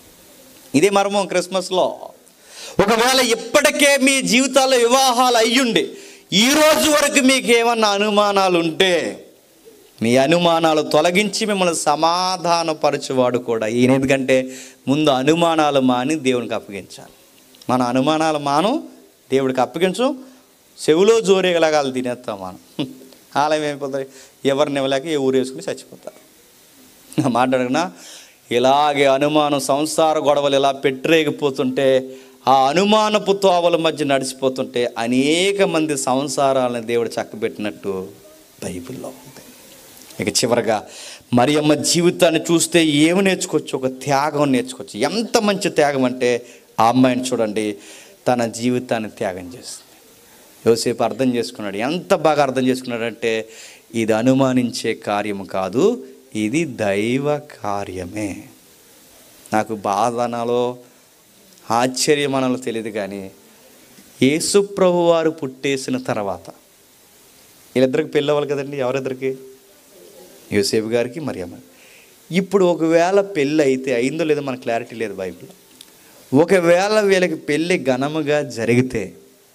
ఇదే మర్మం క్రిస్మస్లో ఒకవేళ ఇప్పటికే మీ జీవితాల్లో వివాహాలు అయ్యుండి ఈ రోజు వరకు మీకు ఏమన్నా అనుమానాలు ఉంటే మీ అనుమానాలు తొలగించి మిమ్మల్ని సమాధానపరచువాడు కూడా ఈయన ఎందుకంటే ముందు అనుమానాలు మాని దేవునికి అప్పగించాలి మన అనుమానాలు మాను దేవుడికి అప్పగించు చెవిలో జోరేగలగాలి తినేస్తాం మనం ఆలయం అయిపోతుంది ఎవరిని ఇవ్వలేక ఏ ఊరు వేసుకుని చచ్చిపోతారు మాట్లాడగనా ఇలాగే అనుమానం సంసార గొడవలు ఇలా పెట్టరేగిపోతుంటే ఆ అనుమానపు తోవల మధ్య నడిచిపోతుంటే అనేక మంది సంసారాలను దేవుడు చక్కబెట్టినట్టు బైబిల్లో ఉంది ఇక చివరగా మరియమ్మ జీవితాన్ని చూస్తే ఏమి నేర్చుకోవచ్చు ఒక త్యాగం నేర్చుకోవచ్చు ఎంత మంచి త్యాగం అంటే ఆ అమ్మాయిని చూడండి తన జీవితాన్ని త్యాగం చేస్తుంది యోసేపు అర్థం చేసుకున్నాడు ఎంత బాగా అర్థం చేసుకున్నాడంటే ఇది అనుమానించే కార్యం కాదు ఇది దైవ కార్యమే నాకు బాధనాలో ఆశ్చర్యమనాలో తెలియదు కానీ యేసు ప్రభు వారు పుట్టేసిన తర్వాత వీళ్ళిద్దరికి పెళ్ళవాలి కదండి ఎవరిద్దరికి యోసేపు గారికి మరియమ్మ ఇప్పుడు ఒకవేళ పెళ్ళి అయితే అయిందో లేదో మనకు క్లారిటీ లేదు బైబిల్ ఒకవేళ వీళ్ళకి పెళ్ళి ఘనముగా జరిగితే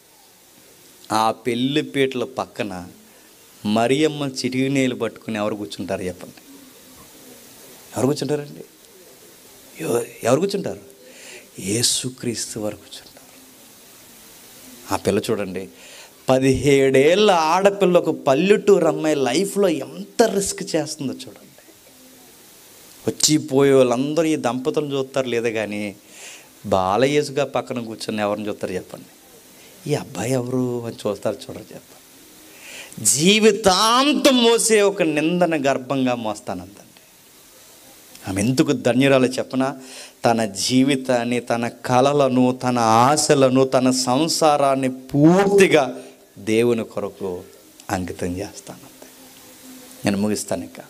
ఆ పెళ్లి పీటల పక్కన మరియమ్మ చిటికి నీళ్ళు పట్టుకుని ఎవరు కూర్చుంటారు చెప్పండి ఎవరు కూర్చుంటారండి ఎవ- ఎవరు కూర్చుంటారు యేసుక్రీస్తు వారు కూర్చుంటారు ఆ పిల్ల చూడండి పదిహేడేళ్ళ ఆడపిల్ల ఒక పల్లెటూరు అమ్మాయి లైఫ్లో ఎంత రిస్క్ చేస్తుందో చూడండి వచ్చిపోయే వాళ్ళందరూ ఈ దంపతులను చూస్తారు లేదా కానీ బాలయేసుగా పక్కన కూర్చొని ఎవరిని చూస్తారు చెప్పండి ఈ అబ్బాయి ఎవరు అని చూస్తారు చూడరు చెప్పండి జీవితాంతం మోసే ఒక నిందన గర్భంగా మోస్తానంతండి ఆమె ఎందుకు ధన్యురాలు చెప్పన తన జీవితాన్ని తన కలలను తన ఆశలను తన సంసారాన్ని పూర్తిగా దేవుని కొరకు అంకితం చేస్తానంతే నేను ముగిస్తాను ఇక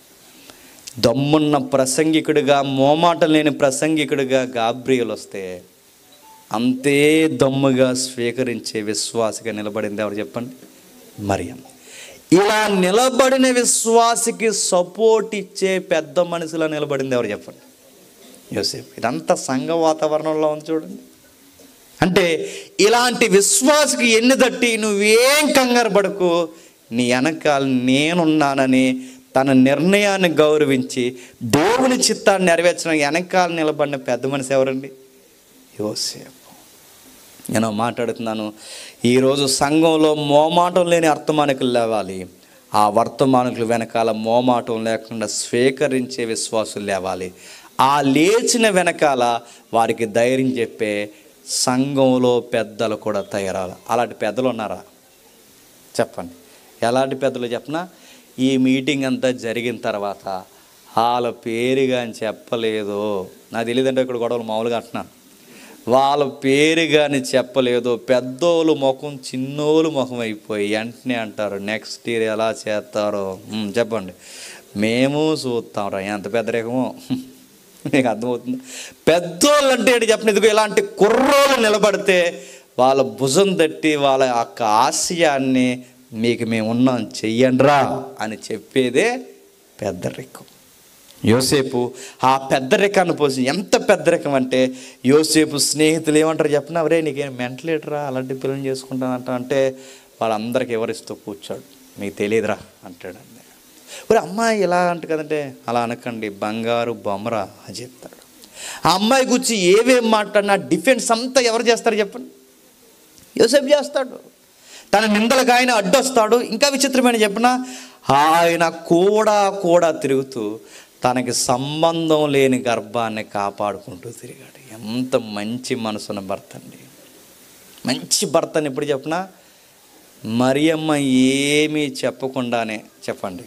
దమ్మున్న ప్రసంగికుడిగా మోమాట లేని ప్రసంగికుడిగా గాబ్రియలు వస్తే అంతే దమ్ముగా స్వీకరించే విశ్వాసగా నిలబడింది ఎవరు చెప్పండి మరియమ్మ ఇలా నిలబడిన విశ్వాసికి సపోర్ట్ ఇచ్చే పెద్ద మనిషిలా నిలబడింది ఎవరు చెప్పండి యోసేపు ఇదంతా సంఘ వాతావరణంలో ఉంది చూడండి అంటే ఇలాంటి విశ్వాసకి ఎన్ని తట్టి నువ్వేం కంగారు పడకు నీ వెనకాల నేనున్నానని తన నిర్ణయాన్ని గౌరవించి దేవుని చిత్తాన్ని నెరవేర్చడం వెనకాల నిలబడిన పెద్ద మనిషి ఎవరండి యోసేపు నేను మాట్లాడుతున్నాను ఈరోజు సంఘంలో మోమాటం లేని అర్థమానికలు లేవాలి ఆ వర్తమానికులు వెనకాల మోమాటం లేకుండా స్వీకరించే విశ్వాసులు లేవాలి ఆ లేచిన వెనకాల వారికి ధైర్యం చెప్పే సంఘంలో పెద్దలు కూడా తయారాలి అలాంటి పెద్దలు ఉన్నారా చెప్పండి ఎలాంటి పెద్దలు చెప్పనా ఈ మీటింగ్ అంతా జరిగిన తర్వాత వాళ్ళ పేరు కానీ చెప్పలేదు నాకు తెలియదంటే ఇక్కడ గొడవలు మామూలుగా అంటున్నాను వాళ్ళ పేరు కానీ చెప్పలేదు పెద్దోళ్ళు ముఖం చిన్నోళ్ళు ముఖం అయిపోయి వెంటనే అంటారు నెక్స్ట్ ఇయర్ ఎలా చేస్తారో ఉమ్, చెప్పండి మేము చూస్తాం రా ఎంత పెద్ద రకమో మీకు అర్థమవుతుంది పెద్దోళ్ళు అంటే ఏంటి చెప్పండి ఇదిగో ఇలాంటి కుర్రోళ్ళు నిలబడితే వాళ్ళ భుజం తట్టి వాళ్ళ యొక్క ఆశయాన్ని మీకు మేము ఉన్నాం చెయ్యండ్రా అని చెప్పేదే పెద్దరికం యోసేపు ఆ పెద్దరికాన్ని పోసి ఎంత పెద్దరికం అంటే యోసేపు స్నేహితులు ఏమంటారు చెప్పిన అవరే నీకేం మెంటలేటరా అలాంటి పిల్లలు చేసుకుంటానంట అంటే వాళ్ళందరికీ ఎవరిస్తూ కూర్చోడు మీకు తెలియదురా అంటాడు మరి అమ్మాయి ఎలా అంట కదంటే అలా అనకండి బంగారు బొమ్మరా అని చెప్తాడు ఆ అమ్మాయి గురించి ఏవేం మాట్లాడినా డిఫెన్స్ అంతా ఎవరు చేస్తారు చెప్పండి యోసేపు చేస్తాడు తన నిందలకు ఆయన అడ్డొస్తాడు ఇంకా విచిత్రమైన చెప్పిన ఆయన కూడా కూడా తిరుగుతూ తనకి సంబంధం లేని గర్భాన్ని కాపాడుకుంటూ తిరిగాడు ఎంత మంచి మనసున్న భర్త అండి మంచి భర్తని ఎప్పుడు చెప్పినా మరియమ్మ ఏమీ చెప్పకుండానే చెప్పండి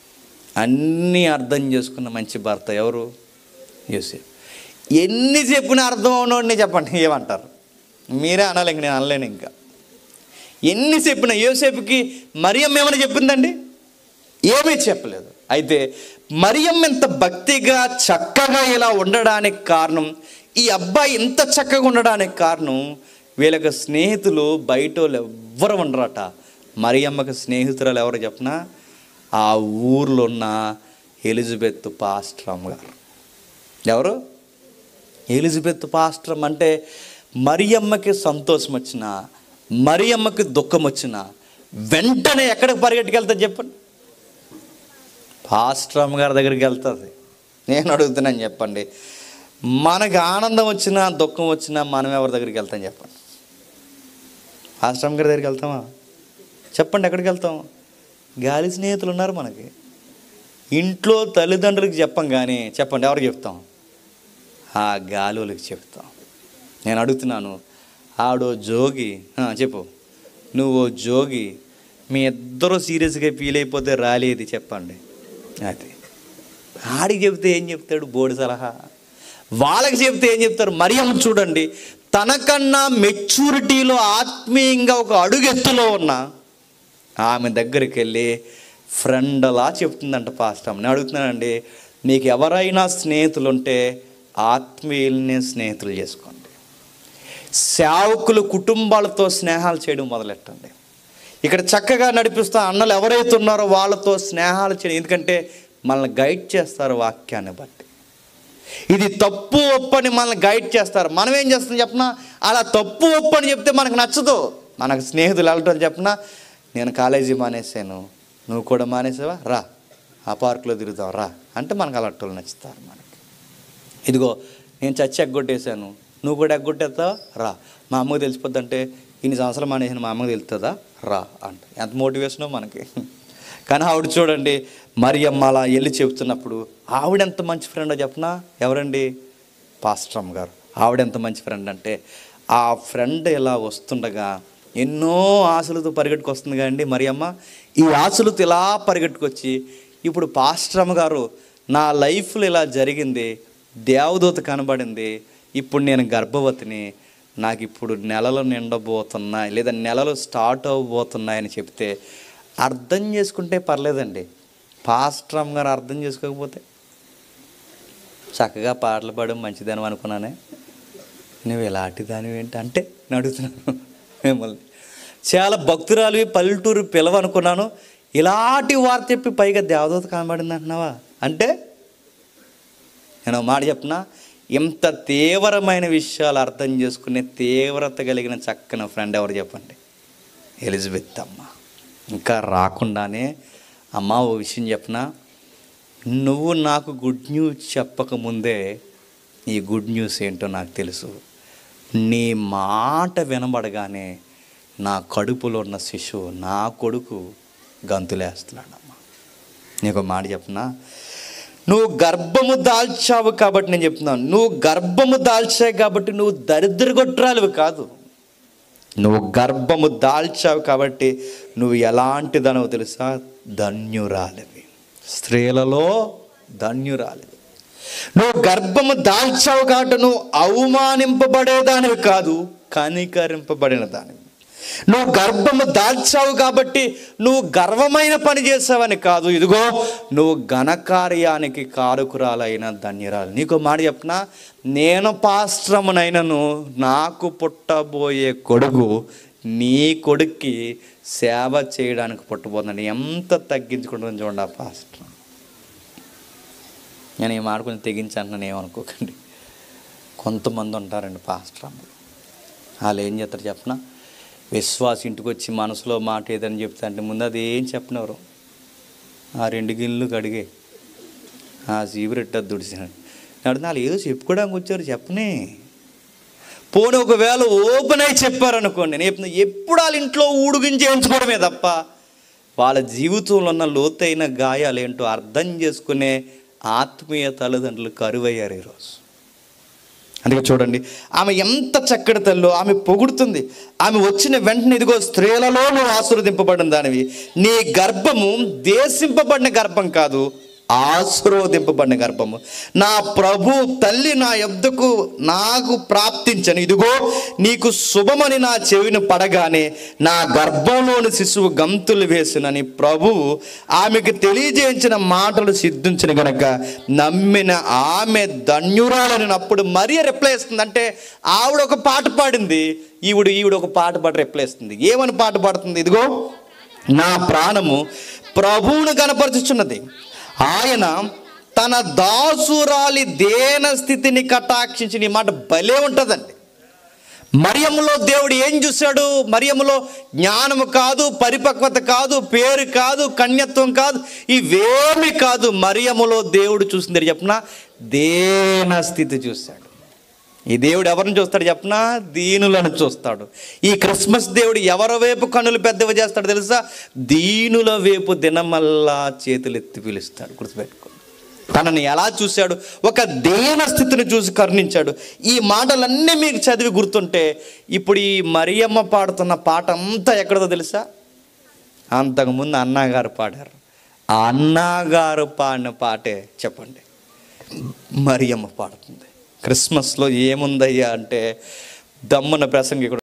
అన్నీ అర్థం చేసుకున్న మంచి భర్త ఎవరు యూసేఫ్ ఎన్ని చెప్పినా అర్థం అవునోడిని చెప్పండి ఏమంటారు మీరే అనాలి ఇంక నేను అనలేను ఇంకా ఎన్ని చెప్పినా యోసేపుకి మరియమ్మ ఏమైనా చెప్పిందండి ఏమీ చెప్పలేదు అయితే మరియమ్మ ఇంత భక్తిగా చక్కగా ఇలా ఉండడానికి కారణం ఈ అబ్బాయి ఇంత చక్కగా ఉండడానికి కారణం వీళ్ళకి స్నేహితులు బయట వాళ్ళు ఎవ్వరు ఉండరట మరియమ్మకి స్నేహితురాలు ఎవరు చెప్పినా ఆ ఊర్లో ఉన్న ఎలిజబెత్ పాస్ట్రమ్ గారు ఎవరు ఎలిజబెత్ పాస్ట్రమ్ అంటే మరియమ్మకి సంతోషం వచ్చినా మరియమ్మకి దుఃఖం వచ్చినా వెంటనే ఎక్కడికి పరిగెట్టుకెళ్తా చెప్పండి పాస్ట్రమ్ గారి దగ్గరికి వెళ్తుంది నేను అడుగుతున్నాను చెప్పండి మనకి ఆనందం వచ్చినా దుఃఖం వచ్చినా మనం ఎవరి దగ్గరికి వెళ్తాం చెప్పండి పాస్ట్రమ్ గారి దగ్గరికి వెళ్తామా చెప్పండి ఎక్కడికి వెళ్తాం గాలి స్నేహితులు ఉన్నారు మనకి ఇంట్లో తల్లిదండ్రులకు చెప్పం కానీ చెప్పండి ఎవరికి చెప్తాం ఆ గాలులకి చెప్తాం నేను అడుగుతున్నాను ఆడో జోగి ఆ, చెప్పు నువ్వు జోగి మీ ఇద్దరు సీరియస్గా ఫీల్ అయిపోతే రాలేది చెప్పండి అది ఆడికి చెప్తే ఏం చెప్తాడు బోడి సలహా వాళ్ళకి చెప్తే ఏం చెప్తారు మరియమ్మ చూడండి తనకన్నా మెచ్యూరిటీలో ఆత్మీయంగా ఒక అడుగెత్తులో ఉన్న ఆమె దగ్గరికి వెళ్ళి ఫ్రెండ్ అలా చెప్తుందంట పాస్టమ్ నేను అడుగుతున్నానండి మీకు ఎవరైనా స్నేహితులు ఉంటే ఆత్మీయుల్ని స్నేహితులు చేసుకోండి సేవకులు కుటుంబాలతో స్నేహాలు చేయడం మొదలెట్టండి ఇక్కడ చక్కగా నడిపిస్తున్న అన్నలు ఎవరైతే ఉన్నారో వాళ్ళతో స్నేహాలు చేయడం ఎందుకంటే మనల్ని గైడ్ చేస్తారు వాక్యాన్ని బట్టి ఇది తప్పు ఒప్పు అని మనల్ని గైడ్ చేస్తారు మనం ఏం చేస్తాం చెప్పనా అలా తప్పు ఒప్పు అని చెప్తే మనకు నచ్చదు మనకు స్నేహితులు వెళ్ళటం చెప్పనా నేను కాలేజీ మానేసాను నువ్వు కూడా మానేసావా రా ఆ పార్కులో తిరుగుతావు రా అంటే మనకు అలాంటి వాళ్ళు నచ్చుతారు మనకి ఇదిగో నేను చచ్చి ఎగ్గొట్టేశాను నువ్వు కూడా ఎగ్గొట్టేస్తావా రా మా అమ్మకి తెలిసిపోద్ది అంటే ఇన్ని సంవత్సరాలు మానేసిన మా అమ్మకి తెలుస్తుందా రా అంట ఎంత మోటివేషనో మనకి కానీ ఆవిడ చూడండి మరి అమ్మ అలా వెళ్ళి చెబుతున్నప్పుడు ఆవిడ ఎంత మంచి ఫ్రెండో చెప్పనా ఎవరండి పాస్టమ్ గారు ఆవిడ ఎంత మంచి ఫ్రెండ్ అంటే ఆ ఫ్రెండ్ ఇలా వస్తుండగా ఎన్నో ఆశలతో పరిగెట్టుకొస్తుంది కదండి మరి అమ్మ ఈ ఆశలతో ఇలా పరిగెట్టుకొచ్చి ఇప్పుడు పాస్టమ్ గారు నా లైఫ్లో ఇలా జరిగింది దేవదూత కనబడింది ఇప్పుడు నేను గర్భవతిని నాకు ఇప్పుడు నెలలు నిండబోతున్నాయి లేదా నెలలు స్టార్ట్ అవ్వబోతున్నాయని చెప్తే అర్థం చేసుకుంటే పర్లేదండి పాస్ట్రమ్ గారు అర్థం చేసుకోకపోతే చక్కగా పాటలు పాడడం మంచిదని అనుకున్నానే నువ్వు ఎలాంటి దానివి ఏంటి అంటే నేను అడుగుతున్నాను మిమ్మల్ని చాలా భక్తురాలు పల్లెటూరు పిలవనుకున్నాను ఇలాంటి వార్త చెప్పి పైగా దేవదూత కనబడింది అంటున్నావా అంటే నేను ఒక మాట చెప్పనా ఇంత తీవ్రమైన విషయాలు అర్థం చేసుకునే తీవ్రత కలిగిన చక్కని ఫ్రెండ్ ఎవరు చెప్పండి ఎలిజబెత్ అమ్మ ఇంకా రాకుండానే అమ్మ ఓ విషయం చెప్పనా నువ్వు నాకు గుడ్ న్యూస్ చెప్పకముందే ఈ గుడ్ న్యూస్ ఏంటో నాకు తెలుసు నీ మాట వినబడగానే నా కడుపులో ఉన్న శిశువు నా కొడుకు గంతులేస్తున్నాడమ్మా నీకు ఒక మాట చెప్పనా నువ్వు గర్భము దాల్చావు కాబట్టి నేను చెప్తున్నాను నువ్వు గర్భము దాల్చావు కాబట్టి నువ్వు దరిద్రగొట్రాలివి కాదు నువ్వు గర్భము దాల్చావు కాబట్టి నువ్వు ఎలాంటిదనో తెలుసా ధన్యురాలివి స్త్రీలలో ధన్యురాలివి నువ్వు గర్భము దాల్చావు కాబట్టి నువ్వు అవమానింపబడేదానివి కాదు కనికరింపబడిన దానివి నువ్వు గర్భము దాల్చావు కాబట్టి నువ్వు గర్వమైన పని చేసావని కాదు ఇదిగో నువ్వు ఘనకార్యానికి కారుకురాలైన ధన్యరాలు నీకు మాట చెప్పనా నేను పాశ్రమునైనను నాకు పుట్టబోయే కొడుకు నీ కొడుక్కి సేవ చేయడానికి పుట్టబోతున్నాను ఎంత తగ్గించుకుంటుందని చూడండి ఆ పాస్ట్రం నేను ఈ మాట కొంచెం తెగించాను ఏమనుకోకండి కొంతమంది ఉంటారండి పాస్టర్ అమ్మలు వాళ్ళు ఏం చేస్తారు చెప్పన విశ్వాస ఇంటికి వచ్చి మనసులో మాట ఏదని చెప్తా అంటే ముందు అది ఏం చెప్పనవరు ఆ రెండు గిన్నెలు కడిగే ఆ జీబురెట్ట దుడిచినాడు నాడు నాలుగు ఏదో చెప్పుకోవడానికి వచ్చారు చెప్పనే పోనీ ఒకవేళ ఓపెన్ అయి చెప్పారనుకోండి నేను చెప్తున్నా ఎప్పుడు వాళ్ళ ఇంట్లో ఊడుగుని చేయించుకోవడమే తప్ప వాళ్ళ జీవితంలో ఉన్న లోతైన గాయాలు ఏంటో అర్థం చేసుకునే ఆత్మీయ తల్లిదండ్రులు కరువయ్యారు ఈరోజు అందుకే చూడండి ఆమె ఎంత చక్కటి తల్లో ఆమె పొగుడుతుంది ఆమె వచ్చిన వెంటనే ఇదిగో స్త్రీలలో నువ్వు ఆశీర్వదింపబడిన దానివి నీ గర్భము దేశింపబడిన గర్భం కాదు ఆశీర్వదింపబడిన గర్భము నా ప్రభు తల్లి నా యొద్దకు నాకు ప్రాప్తించను ఇదిగో నీకు శుభమని నా చెవిని పడగానే నా గర్భంలోని శిశువు గంతులు వేసినని ప్రభువు ఆమెకు తెలియజేయించిన మాటలు సిద్ధించిన గనక నమ్మిన ఆమె ధన్యురాలని అప్పుడు మరీ రిప్లై ఇస్తుంది అంటే ఆవిడ ఒక పాట పాడింది ఈవిడ ఈవిడ ఒక పాట పాడి రిప్లై ఇస్తుంది ఏమని పాట పాడుతుంది ఇదిగో నా ప్రాణము ప్రభువును కనపరుచుచున్నది ఆయన తన దాసురాలి దేన స్థితిని కటాక్షించిన ఈ మాట భలే ఉంటుందండి మరియములో దేవుడు ఏం చూశాడు మరియములో జ్ఞానము కాదు పరిపక్వత కాదు పేరు కాదు కన్యత్వం కాదు ఇవేమి కాదు మరియములో దేవుడు చూసింది చెప్పిన దేన స్థితి చూశాడు ఈ దేవుడు ఎవరిని చూస్తాడు చెప్పనా దీనులను చూస్తాడు ఈ క్రిస్మస్ దేవుడు ఎవరి వైపు కన్నులు పెద్దవి చేస్తాడు తెలుసా దీనుల వైపు దినమల్లా చేతులు ఎత్తి పిలుస్తాడు గుర్తుపెట్టుకో తనని ఎలా చూశాడు ఒక దేన స్థితిని చూసి కరుణించాడు ఈ మాటలన్నీ మీకు చదివి గుర్తుంటే ఇప్పుడు ఈ మరియమ్మ పాడుతున్న పాట అంతా ఎక్కడదో తెలుసా అంతకుముందు అన్నగారు పాడారు ఆ అన్నగారు పాడిన పాటే చెప్పండి మరియమ్మ పాడుతుంది క్రిస్మస్లో ఏముందయ్యా అంటే దమ్మున ప్రసంగికుడు